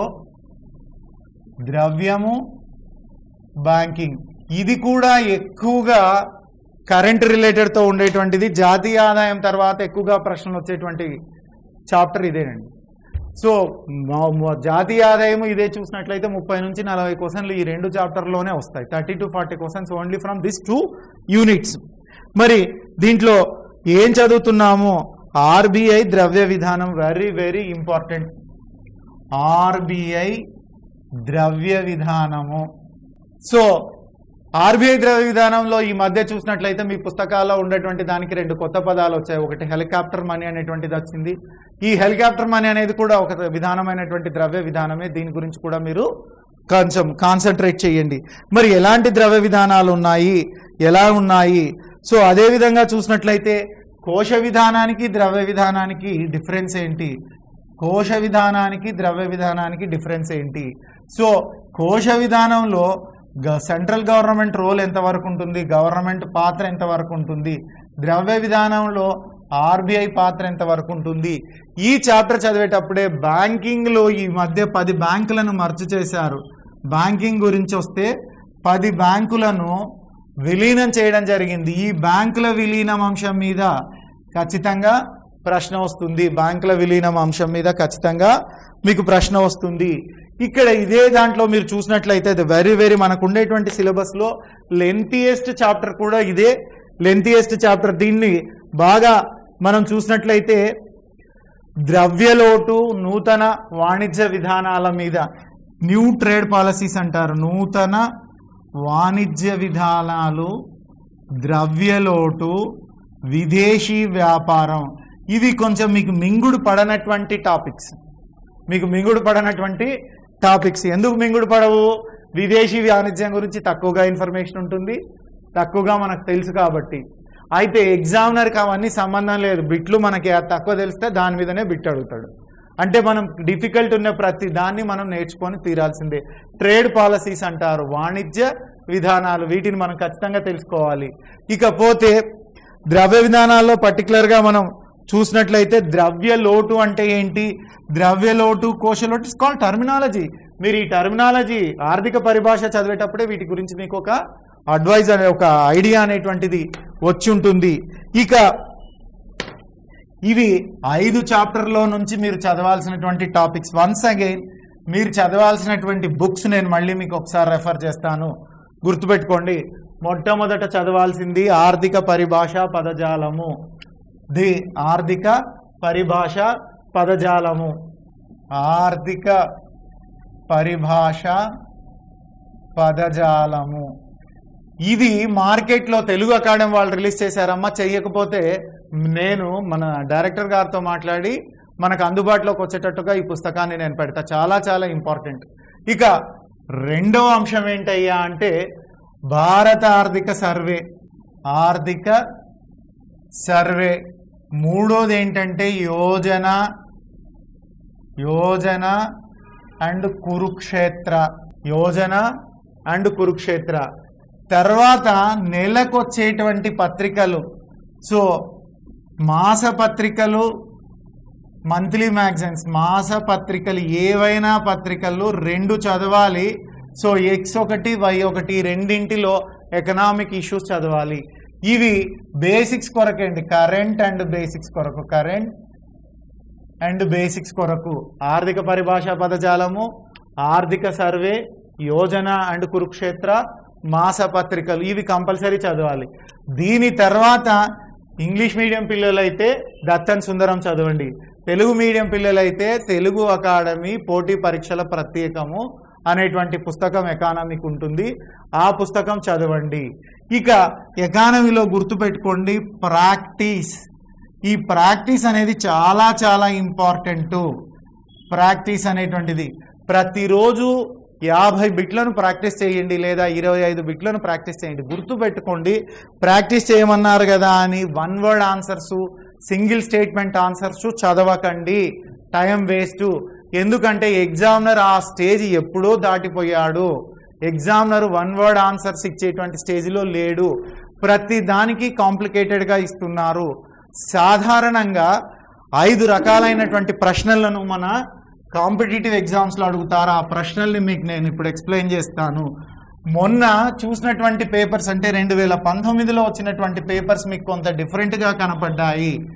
ద్రవ్యము బ్యాంకింగ్ ఇది కూడా ఎక్కువగా కరెంట్ రిలేటెడ్తో ఉండేటువంటిది జాతీయ ఆదాయం తర్వాత ఎక్కువగా ప్రశ్నలు వచ్చేటువంటివి చాప్టర్ ఇదేనండి సో మా- మా జాతీయ ఆదాయం ఇదే చూసినట్లయితే ముప్పై నుంచి నలభై క్వశ్చన్లు ఈ రెండు చాప్టర్లోనే వస్తాయి thirty to forty questions only from this two units మరి దీంట్లో ఏం చదువుతున్నాము ఆర్బీఐ ద్రవ్య విధానం వెరీ వెరీ ఇంపార్టెంట్ ఆర్బీఐ ద్రవ్య విధానము సో ఆర్బీఐ ద్రవ్య విధానంలో ఈ మధ్య చూసినట్లయితే మీ పుస్తకాల్లో ఉండేటువంటి దానికి రెండు కొత్త పదాలు వచ్చాయి ఒకటి హెలికాప్టర్ మనీ అనేటువంటిది వచ్చింది ఈ హెలికాప్టర్ మనీ అనేది కూడా ఒక విధానమైనటువంటి ద్రవ్య విధానమే దీని గురించి కూడా మీరు కొంచెం కాన్సన్ట్రేట్ చేయండి మరి ఎలాంటి ద్రవ్య విధానాలు ఉన్నాయి ఎలా ఉన్నాయి సో అదే విధంగా చూసినట్లయితే కోశ విధానానికి ద్రవ్య విధానానికి డిఫరెన్స్ ఏంటి కోశ విధానానికి ద్రవ్య విధానానికి డిఫరెన్స్ ఏంటి సో కోశ విధానంలో గ- సెంట్రల్ గవర్నమెంట్ రోల్ ఎంతవరకు ఉంటుంది గవర్నమెంట్ పాత్ర ఎంతవరకు ఉంటుంది ద్రవ్య విధానంలో ఆర్బీఐ పాత్ర ఎంతవరకు ఉంటుంది ఈ చాప్టర్ చదివేటప్పుడే బ్యాంకింగ్లో ఈ మధ్య పది బ్యాంకులను మర్చి చేశారు బ్యాంకింగ్ గురించి వస్తే పది బ్యాంకులను విలీనం చేయడం జరిగింది ఈ బ్యాంకుల విలీనం అంశం మీద ఖచ్చితంగా ప్రశ్న వస్తుంది బ్యాంకుల విలీనం అంశం మీద ఖచ్చితంగా మీకు ప్రశ్న వస్తుంది ఇక్కడ ఇదే దాంట్లో మీరు చూసినట్లయితే వెరీ వెరీ మనకు ఉండేటువంటి సిలబస్లో లెంతియెస్ట్ చాప్టర్ కూడా ఇదే లెంతియెస్ట్ చాప్టర్ దీన్ని బాగా మనం చూసినట్లయితే ద్రవ్యలోటు నూతన వాణిజ్య విధానాల మీద న్యూ ట్రేడ్ పాలసీస్ అంటారు నూతన వాణిజ్య విధానాలు ద్రవ్యలోటు విదేశీ వ్యాపారం ఇవి కొంచెం మీకు మింగుడు పడనటువంటి టాపిక్స్ మీకు మింగుడు పడనటువంటి టాపిక్స్ ఎందుకు మింగుడు పడవు విదేశీ వాణిజ్యం గురించి తక్కువగా ఇన్ఫర్మేషన్ ఉంటుంది తక్కువగా మనకు తెలుసు కాబట్టి అయితే ఎగ్జామినర్కి అవన్నీ సంబంధం లేదు బిట్లు మనకి తక్కువ తెలిస్తే దాని మీదనే బిట్ అడుగుతాడు అంటే మనం డిఫికల్ట్ ఉన్న ప్రతి దాన్ని మనం నేర్చుకొని తీరాల్సిందే ట్రేడ్ పాలసీస్ అంటారు వాణిజ్య విధానాలు వీటిని మనం ఖచ్చితంగా తెలుసుకోవాలి ఇకపోతే ద్రవ్య విధానాల్లో పర్టికులర్గా మనం చూసినట్లయితే ద్రవ్య లోటు అంటే ఏంటి ద్రవ్య లోటు కోశ లోటు ఇస్ కాల్ టర్మినాలజీ మీరు ఈ టర్మినాలజీ ఆర్థిక పరిభాష చదివేటప్పుడే వీటి గురించి మీకు ఒక అడ్వైజ్ అనే ఒక ఐడియా అనేటువంటిది వచ్చి ఉంటుంది ఇక ఇవి ఐదు చాప్టర్లో నుంచి మీరు చదవాల్సినటువంటి టాపిక్స్ వన్స్ అగైన్ మీరు చదవాల్సినటువంటి బుక్స్ నేను మళ్ళీ మీకు ఒకసారి రెఫర్ చేస్తాను గుర్తుపెట్టుకోండి మొట్టమొదట చదవాల్సింది ఆర్థిక పరిభాష పదజాలము ది ఆర్థిక పరిభాష పదజాలము ఆర్థిక పరిభాష పదజాలము ఇది మార్కెట్లో తెలుగు అకాడమీ వాళ్ళు రిలీజ్ చేశారమ్మా చెయ్యకపోతే నేను మన డైరెక్టర్ గారితో మాట్లాడి మనకు అందుబాటులోకి వచ్చేటట్టుగా ఈ పుస్తకాన్ని నేను పెడతా చాలా చాలా ఇంపార్టెంట్ ఇక రెండో అంశం ఏంటయ్యా అంటే భారత ఆర్థిక సర్వే ఆర్థిక సర్వే మూడోది ఏంటంటే యోజన యోజన అండ్ కురుక్షేత్ర యోజన అండ్ కురుక్షేత్ర తర్వాత నెలకొచ్చేటువంటి పత్రికలు సో మాస పత్రికలు మంత్లీ మ్యాగజైన్స్ మాస పత్రికలు ఏవైనా పత్రికలు రెండు చదవాలి సో ఎక్స్ ఒకటి వై ఒకటి రెండింటిలో ఎకనామిక్ ఇష్యూస్ చదవాలి ఇవి బేసిక్స్ కొరకండి కరెంట్ అండ్ బేసిక్స్ కొరకు కరెంట్ అండ్ బేసిక్స్ కొరకు ఆర్థిక పరిభాష పదజాలము ఆర్థిక సర్వే యోజన అండ్ కురుక్షేత్ర మాస పత్రికలు ఇవి కంపల్సరీ చదవాలి దీని తర్వాత ఇంగ్లీష్ మీడియం పిల్లలైతే దత్తన్ సుందరం చదవండి తెలుగు మీడియం పిల్లలైతే తెలుగు అకాడమీ పోటీ పరీక్షల ప్రత్యేకము అనేటువంటి పుస్తకం ఎకానమీకి ఉంటుంది ఆ పుస్తకం చదవండి ఇక ఎకానమీలో గుర్తుపెట్టుకోండి ప్రాక్టీస్ ఈ ప్రాక్టీస్ అనేది చాలా చాలా ఇంపార్టెంట్ ప్రాక్టీస్ అనేటువంటిది ప్రతిరోజు యాభై బిట్లను ప్రాక్టీస్ చేయండి లేదా ఇరవై ఐదు బిట్లను ప్రాక్టీస్ చేయండి గుర్తుపెట్టుకోండి ప్రాక్టీస్ చేయమన్నారు కదా అని one word answers single statement answers చదవకండి టైం వేస్ట్ ఎందుకంటే ఎగ్జామినర్ ఆ స్టేజ్ ఎప్పుడో దాటిపోయాడు ఎగ్జామినర్ వన్ వర్డ్ ఆన్సర్స్ ఇచ్చేటువంటి స్టేజ్లో లేడు ప్రతి దానికి కాంప్లికేటెడ్గా ఇస్తున్నారు సాధారణంగా ఐదు రకాలైనటువంటి ప్రశ్నలను మన కాంపిటేటివ్ ఎగ్జామ్స్లో అడుగుతారు ఆ ప్రశ్నల్ని మీకు నేను ఇప్పుడు ఎక్స్ప్లెయిన్ చేస్తాను మొన్న చూసినటువంటి పేపర్స్ అంటే రెండు వేల పంతొమ్మిదిలో వచ్చినటువంటి పేపర్స్ మీకు కొంత డిఫరెంట్గా కనపడ్డాయి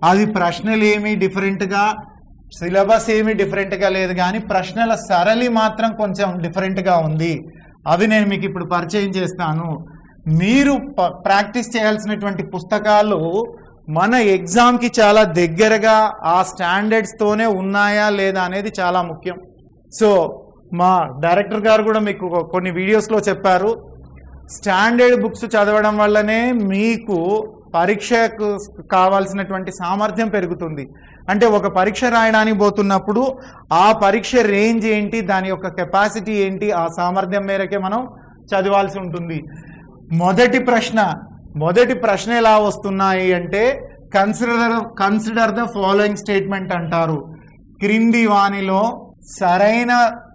అది ప్రశ్నలు ఏమి డిఫరెంట్గా సిలబస్ ఏమి డిఫరెంట్గా లేదు కానీ ప్రశ్నల సరళి మాత్రం కొంచెం డిఫరెంట్గా ఉంది అవి నేను మీకు ఇప్పుడు పరిచయం చేస్తాను మీరు ప- ప్రాక్టీస్ చేయాల్సినటువంటి పుస్తకాలు మన ఎగ్జామ్కి చాలా దగ్గరగా ఆ స్టాండర్డ్స్తోనే ఉన్నాయా లేదా అనేది చాలా ముఖ్యం సో మా డైరెక్టర్ గారు కూడా మీకు కొన్ని వీడియోస్లో చెప్పారు స్టాండర్డ్ బుక్స్ చదవడం వల్లనే మీకు పరీక్షకు కావాల్సినటువంటి సామర్థ్యం పెరుగుతుంది అంటే ఒక పరీక్ష రాయడానికి పోతున్నప్పుడు ఆ పరీక్ష రేంజ్ ఏంటి దాని యొక్క కెపాసిటీ ఏంటి ఆ సామర్థ్యం మేరకే మనం చదవాల్సి ఉంటుంది మొదటి ప్రశ్న మొదటి ప్రశ్న ఎలా వస్తున్నాయి అంటే consider consider the following statement అంటారు క్రింది వానిలో సరైన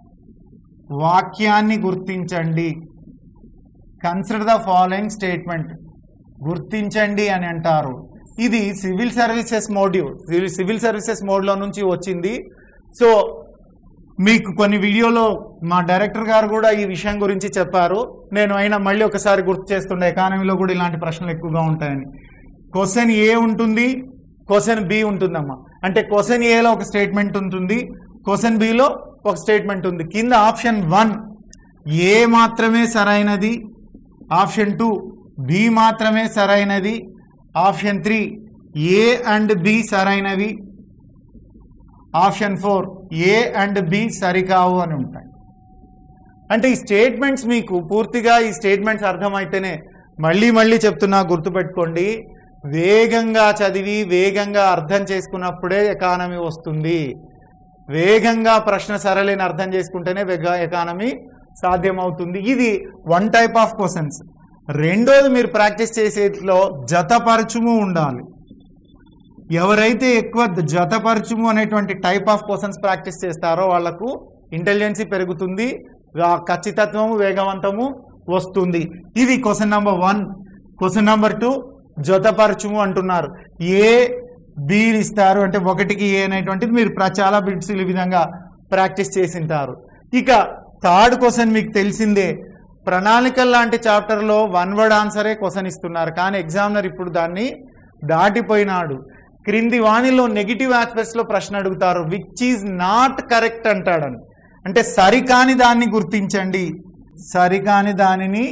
వాక్యాన్ని గుర్తించండి కన్సిడర్ ద ఫాలోయింగ్ స్టేట్మెంట్ గుర్తించండి అని అంటారు ఇది సివిల్ సర్వీసెస్ మోడ్యూ సివిల్ సర్వీసెస్ మోడ్లో నుంచి వచ్చింది సో మీకు కొన్ని వీడియోలో మా డైరెక్టర్ గారు కూడా ఈ విషయం గురించి చెప్పారు నేను అయినా మళ్ళీ ఒకసారి గుర్తు చేస్తుండే ఎకానమీలో కూడా ఇలాంటి ప్రశ్నలు ఎక్కువగా ఉంటాయని క్వశ్చన్ ఏ ఉంటుంది క్వశ్చన్ బి ఉంటుందమ్మా అంటే క్వశ్చన్ ఏలో ఒక స్టేట్మెంట్ ఉంటుంది క్వశ్చన్ బిలో ఒక స్టేట్మెంట్ ఉంది కింద ఆప్షన్ వన్ ఏ మాత్రమే సరైనది ఆప్షన్ టూ బి మాత్రమే సరైనది option three A and B సరైనవి option four A and B సరికావు అని ఉంటాయి అంటే ఈ స్టేట్మెంట్స్ మీకు పూర్తిగా ఈ స్టేట్మెంట్స్ అర్థమైతేనే మళ్ళీ మళ్ళీ చెప్తున్నా గుర్తుపెట్టుకోండి వేగంగా చదివి వేగంగా అర్థం చేసుకున్నప్పుడే ఎకానమీ వస్తుంది వేగంగా ప్రశ్న సరళిని అర్థం చేసుకుంటేనే వేగ ఎకానమీ సాధ్యమవుతుంది ఇది వన్ టైప్ ఆఫ్ క్వశ్చన్స్ రెండోది మీరు ప్రాక్టీస్ చేసేట్లో జతపరచుము ఉండాలి ఎవరైతే ఎక్కువ జతపరచుము అనేటువంటి టైప్ ఆఫ్ క్వశ్చన్స్ ప్రాక్టీస్ చేస్తారో వాళ్లకు ఇంటెలిజెన్సీ పెరుగుతుంది ఆ ఖచ్చితత్వము వేగవంతము వస్తుంది ఇది question number one question number two జతపరచుము అంటున్నారు ఏ బి ఇస్తారు అంటే ఒకటికి ఏ అనేటువంటిది మీరు ప్ర- చాలా బిట్స్ ఈ విధంగా ప్రాక్టీస్ చేసింటారు ఇక థర్డ్ క్వశ్చన్ మీకు తెలిసిందే ప్రణాళికల్ లాంటి చాప్టర్లో వన్ వర్డ్ ఆన్సరే క్వశ్చన్ ఇస్తున్నారు కానీ ఎగ్జామినర్ ఇప్పుడు దాన్ని దాటిపోయినాడు క్రింది వాణిలో నెగిటివ్ ఆస్పెక్ట్స్ లో ప్రశ్న అడుగుతారు విచ్ ఈజ్ నాట్ కరెక్ట్ అంటాడని అంటే సరికాని దాన్ని గుర్తించండి సరికాని దానిని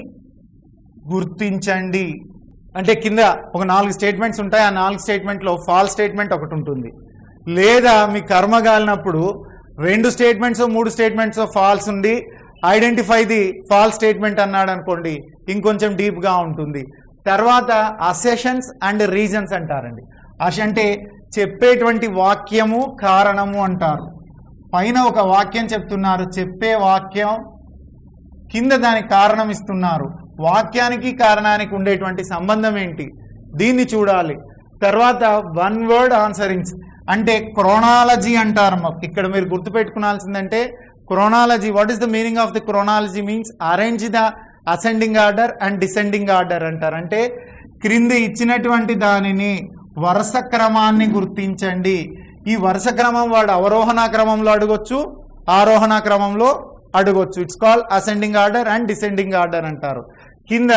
గుర్తించండి అంటే కింద ఒక నాలుగు స్టేట్మెంట్స్ ఉంటాయి ఆ నాలుగు స్టేట్మెంట్లో ఫాల్ స్టేట్మెంట్ ఒకటి ఉంటుంది లేదా మీ కర్మ గాలినప్పుడు రెండు స్టేట్మెంట్స్ మూడు స్టేట్మెంట్స్ ఫాల్స్ ఉండి ఐడెంటిఫై ది ఫాల్ స్టేట్మెంట్ అన్నాడు అనుకోండి ఇంకొంచెం డీప్గా ఉంటుంది తర్వాత అసెషన్స్ అండ్ రీజన్స్ అంటారండి అస అంటే చెప్పేటువంటి వాక్యము కారణము అంటారు పైన ఒక వాక్యం చెప్తున్నారు చెప్పే వాక్యం కింద దానికి కారణం ఇస్తున్నారు వాక్యానికి కారణానికి ఉండేటువంటి సంబంధం ఏంటి దీన్ని చూడాలి తర్వాత వన్ వర్డ్ ఆన్సరింగ్స్ అంటే క్రోనాలజీ అంటారు మాకు ఇక్కడ మీరు గుర్తుపెట్టుకునాల్సిందంటే chronology what is the meaning of the chronology means arrange the ascending order and descending order అంటారు అంటే క్రింద ఇచ్చినటువంటి దానిని వరుస క్రమాన్ని గుర్తించండి ఈ వరుస క్రమం వాడు అవరోహణ క్రమంలో అడగొచ్చు ఆరోహణ క్రమంలో అడగొచ్చు it's call ascending order and descending order అంటారు కింద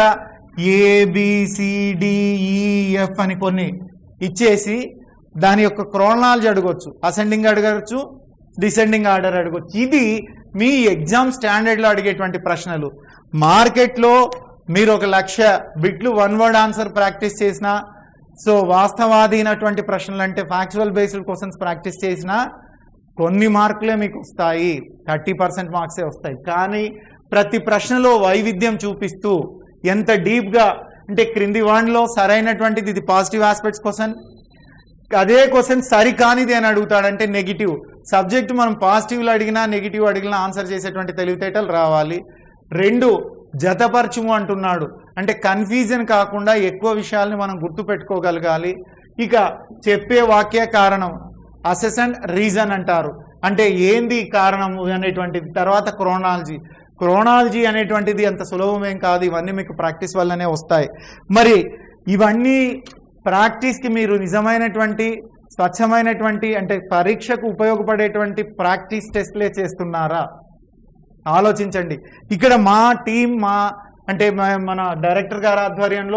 ఏబిసిడిఈఎఫ్ అని కొన్ని ఇచ్చేసి దాని యొక్క క్రోనాలజీ అడగొచ్చు అసెండింగ్ అడగచ్చు డిసెండింగ్ ఆర్డర్ అడగొచ్చు ఇది మీ ఎగ్జామ్ స్టాండర్డ్లో అడిగేటువంటి ప్రశ్నలు మార్కెట్లో మీరు ఒక లక్ష బిట్లు వన్ వర్డ్ ఆన్సర్ ప్రాక్టీస్ చేసినా సో వాస్తవాధీనటువంటి ప్రశ్నలు అంటే ఫ్యాక్చువల్ బేస్డ్ క్వశ్చన్స్ ప్రాక్టీస్ చేసినా కొన్ని మార్కులే మీకు వస్తాయి థర్టీ పర్సెంట్ మార్క్సే వస్తాయి కానీ ప్రతి ప్రశ్నలో వైవిధ్యం చూపిస్తూ ఎంత డీప్గా అంటే క్రింది వాన్లో సరైనటువంటిది ఇది పాజిటివ్ ఆస్పెక్ట్స్ క్వశ్చన్ అదే క్వశ్చన్ సరికానిది అని అడుగుతాడంటే నెగిటివ్ సబ్జెక్ట్ మనం పాజిటివ్లో అడిగినా నెగిటివ్ అడిగినా ఆన్సర్ చేసేటువంటి తెలివితేటలు రావాలి రెండు జతపరచుము అంటున్నాడు అంటే కన్ఫ్యూజన్ కాకుండా ఎక్కువ విషయాల్ని మనం గుర్తుపెట్టుకోగలగాలి ఇక చెప్పే వాక్య కారణం అసెసన్ రీజన్ అంటారు అంటే ఏంది కారణం అనేటువంటిది తర్వాత క్రోనాలజీ క్రోనాలజీ అనేటువంటిది అంత సులభమేం కాదు ఇవన్నీ మీకు ప్రాక్టీస్ వల్లనే వస్తాయి మరి ఇవన్నీ ప్రాక్టీస్కి మీరు నిజమైనటువంటి స్వచ్ఛమైనటువంటి అంటే పరీక్షకు ఉపయోగపడేటువంటి ప్రాక్టీస్ టెస్ట్లే చేస్తున్నారా ఆలోచించండి ఇక్కడ మా టీం మా అంటే మ- మన డైరెక్టర్ గారి ఆధ్వర్యంలో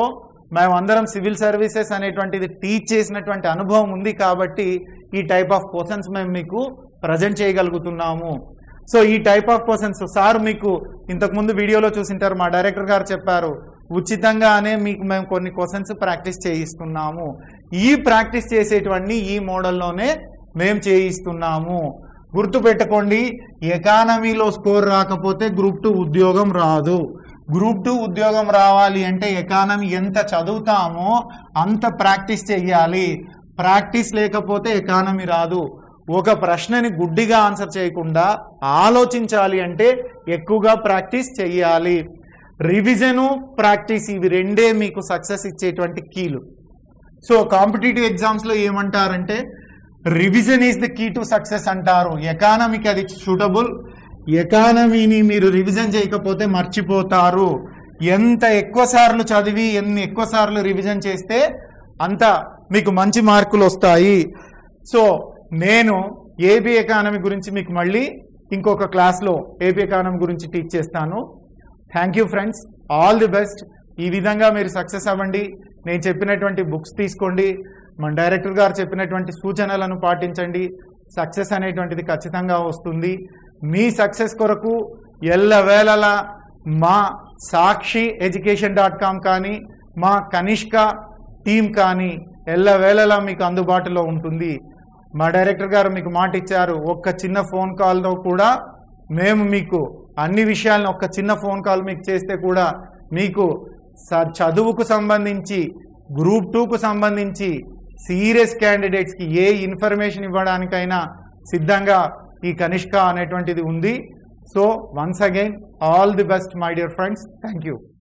మేమందరం సివిల్ సర్వీసెస్ అనేటువంటిది టీచ్ చేసినటువంటి అనుభవం ఉంది కాబట్టి ఈ టైప్ ఆఫ్ క్వశ్చన్స్ మేము మీకు ప్రజెంట్ చేయగలుగుతున్నాము సో ఈ టైప్ ఆఫ్ క్వశ్చన్స్ సార్ మీకు ఇంతకుముందు వీడియోలో చూసింటారు మా డైరెక్టర్ గారు చెప్పారు ఉచితంగానే మీకు మేము కొన్ని క్వశ్చన్స్ ప్రాక్టీస్ చేయిస్తున్నాము ఈ ప్రాక్టీస్ చేసేటివన్నీ ఈ మోడల్లోనే మేము చేయిస్తున్నాము గుర్తుపెట్టుకోండి ఎకానమీలో స్కోర్ రాకపోతే గ్రూప్ టూ ఉద్యోగం రాదు గ్రూప్ టూ ఉద్యోగం రావాలి అంటే ఎకానమీ ఎంత చదువుతామో అంత ప్రాక్టీస్ చెయ్యాలి ప్రాక్టీస్ లేకపోతే ఎకానమీ రాదు ఒక ప్రశ్నని గుడ్డిగా ఆన్సర్ చేయకుండా ఆలోచించాలి అంటే ఎక్కువగా ప్రాక్టీస్ చెయ్యాలి రివిజను ప్రాక్టీస్ ఇవి రెండే మీకు సక్సెస్ ఇచ్చేటువంటి కీలు సో కాంపిటేటివ్ ఎగ్జామ్స్లో ఏమంటారంటే revision is the key to success అంటారు ఎకానమీకి అది సూటబుల్ ఎకానమీని మీరు రివిజన్ చేయకపోతే మర్చిపోతారు ఎంత ఎక్కువ సార్లు చదివి ఎన్ని ఎక్కువ సార్లు రివిజన్ చేస్తే అంత మీకు మంచి మార్కులు వస్తాయి సో నేను ఏబీ ఎకానమీ గురించి మీకు మళ్ళీ ఇంకొక క్లాస్లో ఏబీ ఎకానమీ గురించి టీచ్ చేస్తాను thank you friends all the best ఈ విధంగా మీరు సక్సెస్ అవ్వండి నేను చెప్పినటువంటి బుక్స్ తీసుకోండి మన డైరెక్టర్ గారు చెప్పినటువంటి సూచనలను పాటించండి సక్సెస్ అనేటువంటిది ఖచ్చితంగా వస్తుంది మీ సక్సెస్ కొరకు ఎల్లవేళలా మా సాక్షి ఎడ్యుకేషన్ డాట్ కామ్ కానీ మా కనిష్క టీం కానీ ఎల్లవేళలా మీకు అందుబాటులో ఉంటుంది మా డైరెక్టర్ గారు మీకు మాట ఇచ్చారు ఒక్క చిన్న ఫోన్ కాల్తో కూడా మేము మీకు అన్ని విషయాలను ఒక్క చిన్న ఫోన్ కాల్ మీకు చేస్తే కూడా మీకు స- చదువుకు సంబంధించి గ్రూప్ టూకు సంబంధించి సీరియస్ క్యాండిడేట్స్కి ఏ ఇన్ఫర్మేషన్ ఇవ్వడానికైనా సిద్ధంగా ఈ కనిష్క అనేటువంటిది ఉంది so once again all the best my dear friends thank you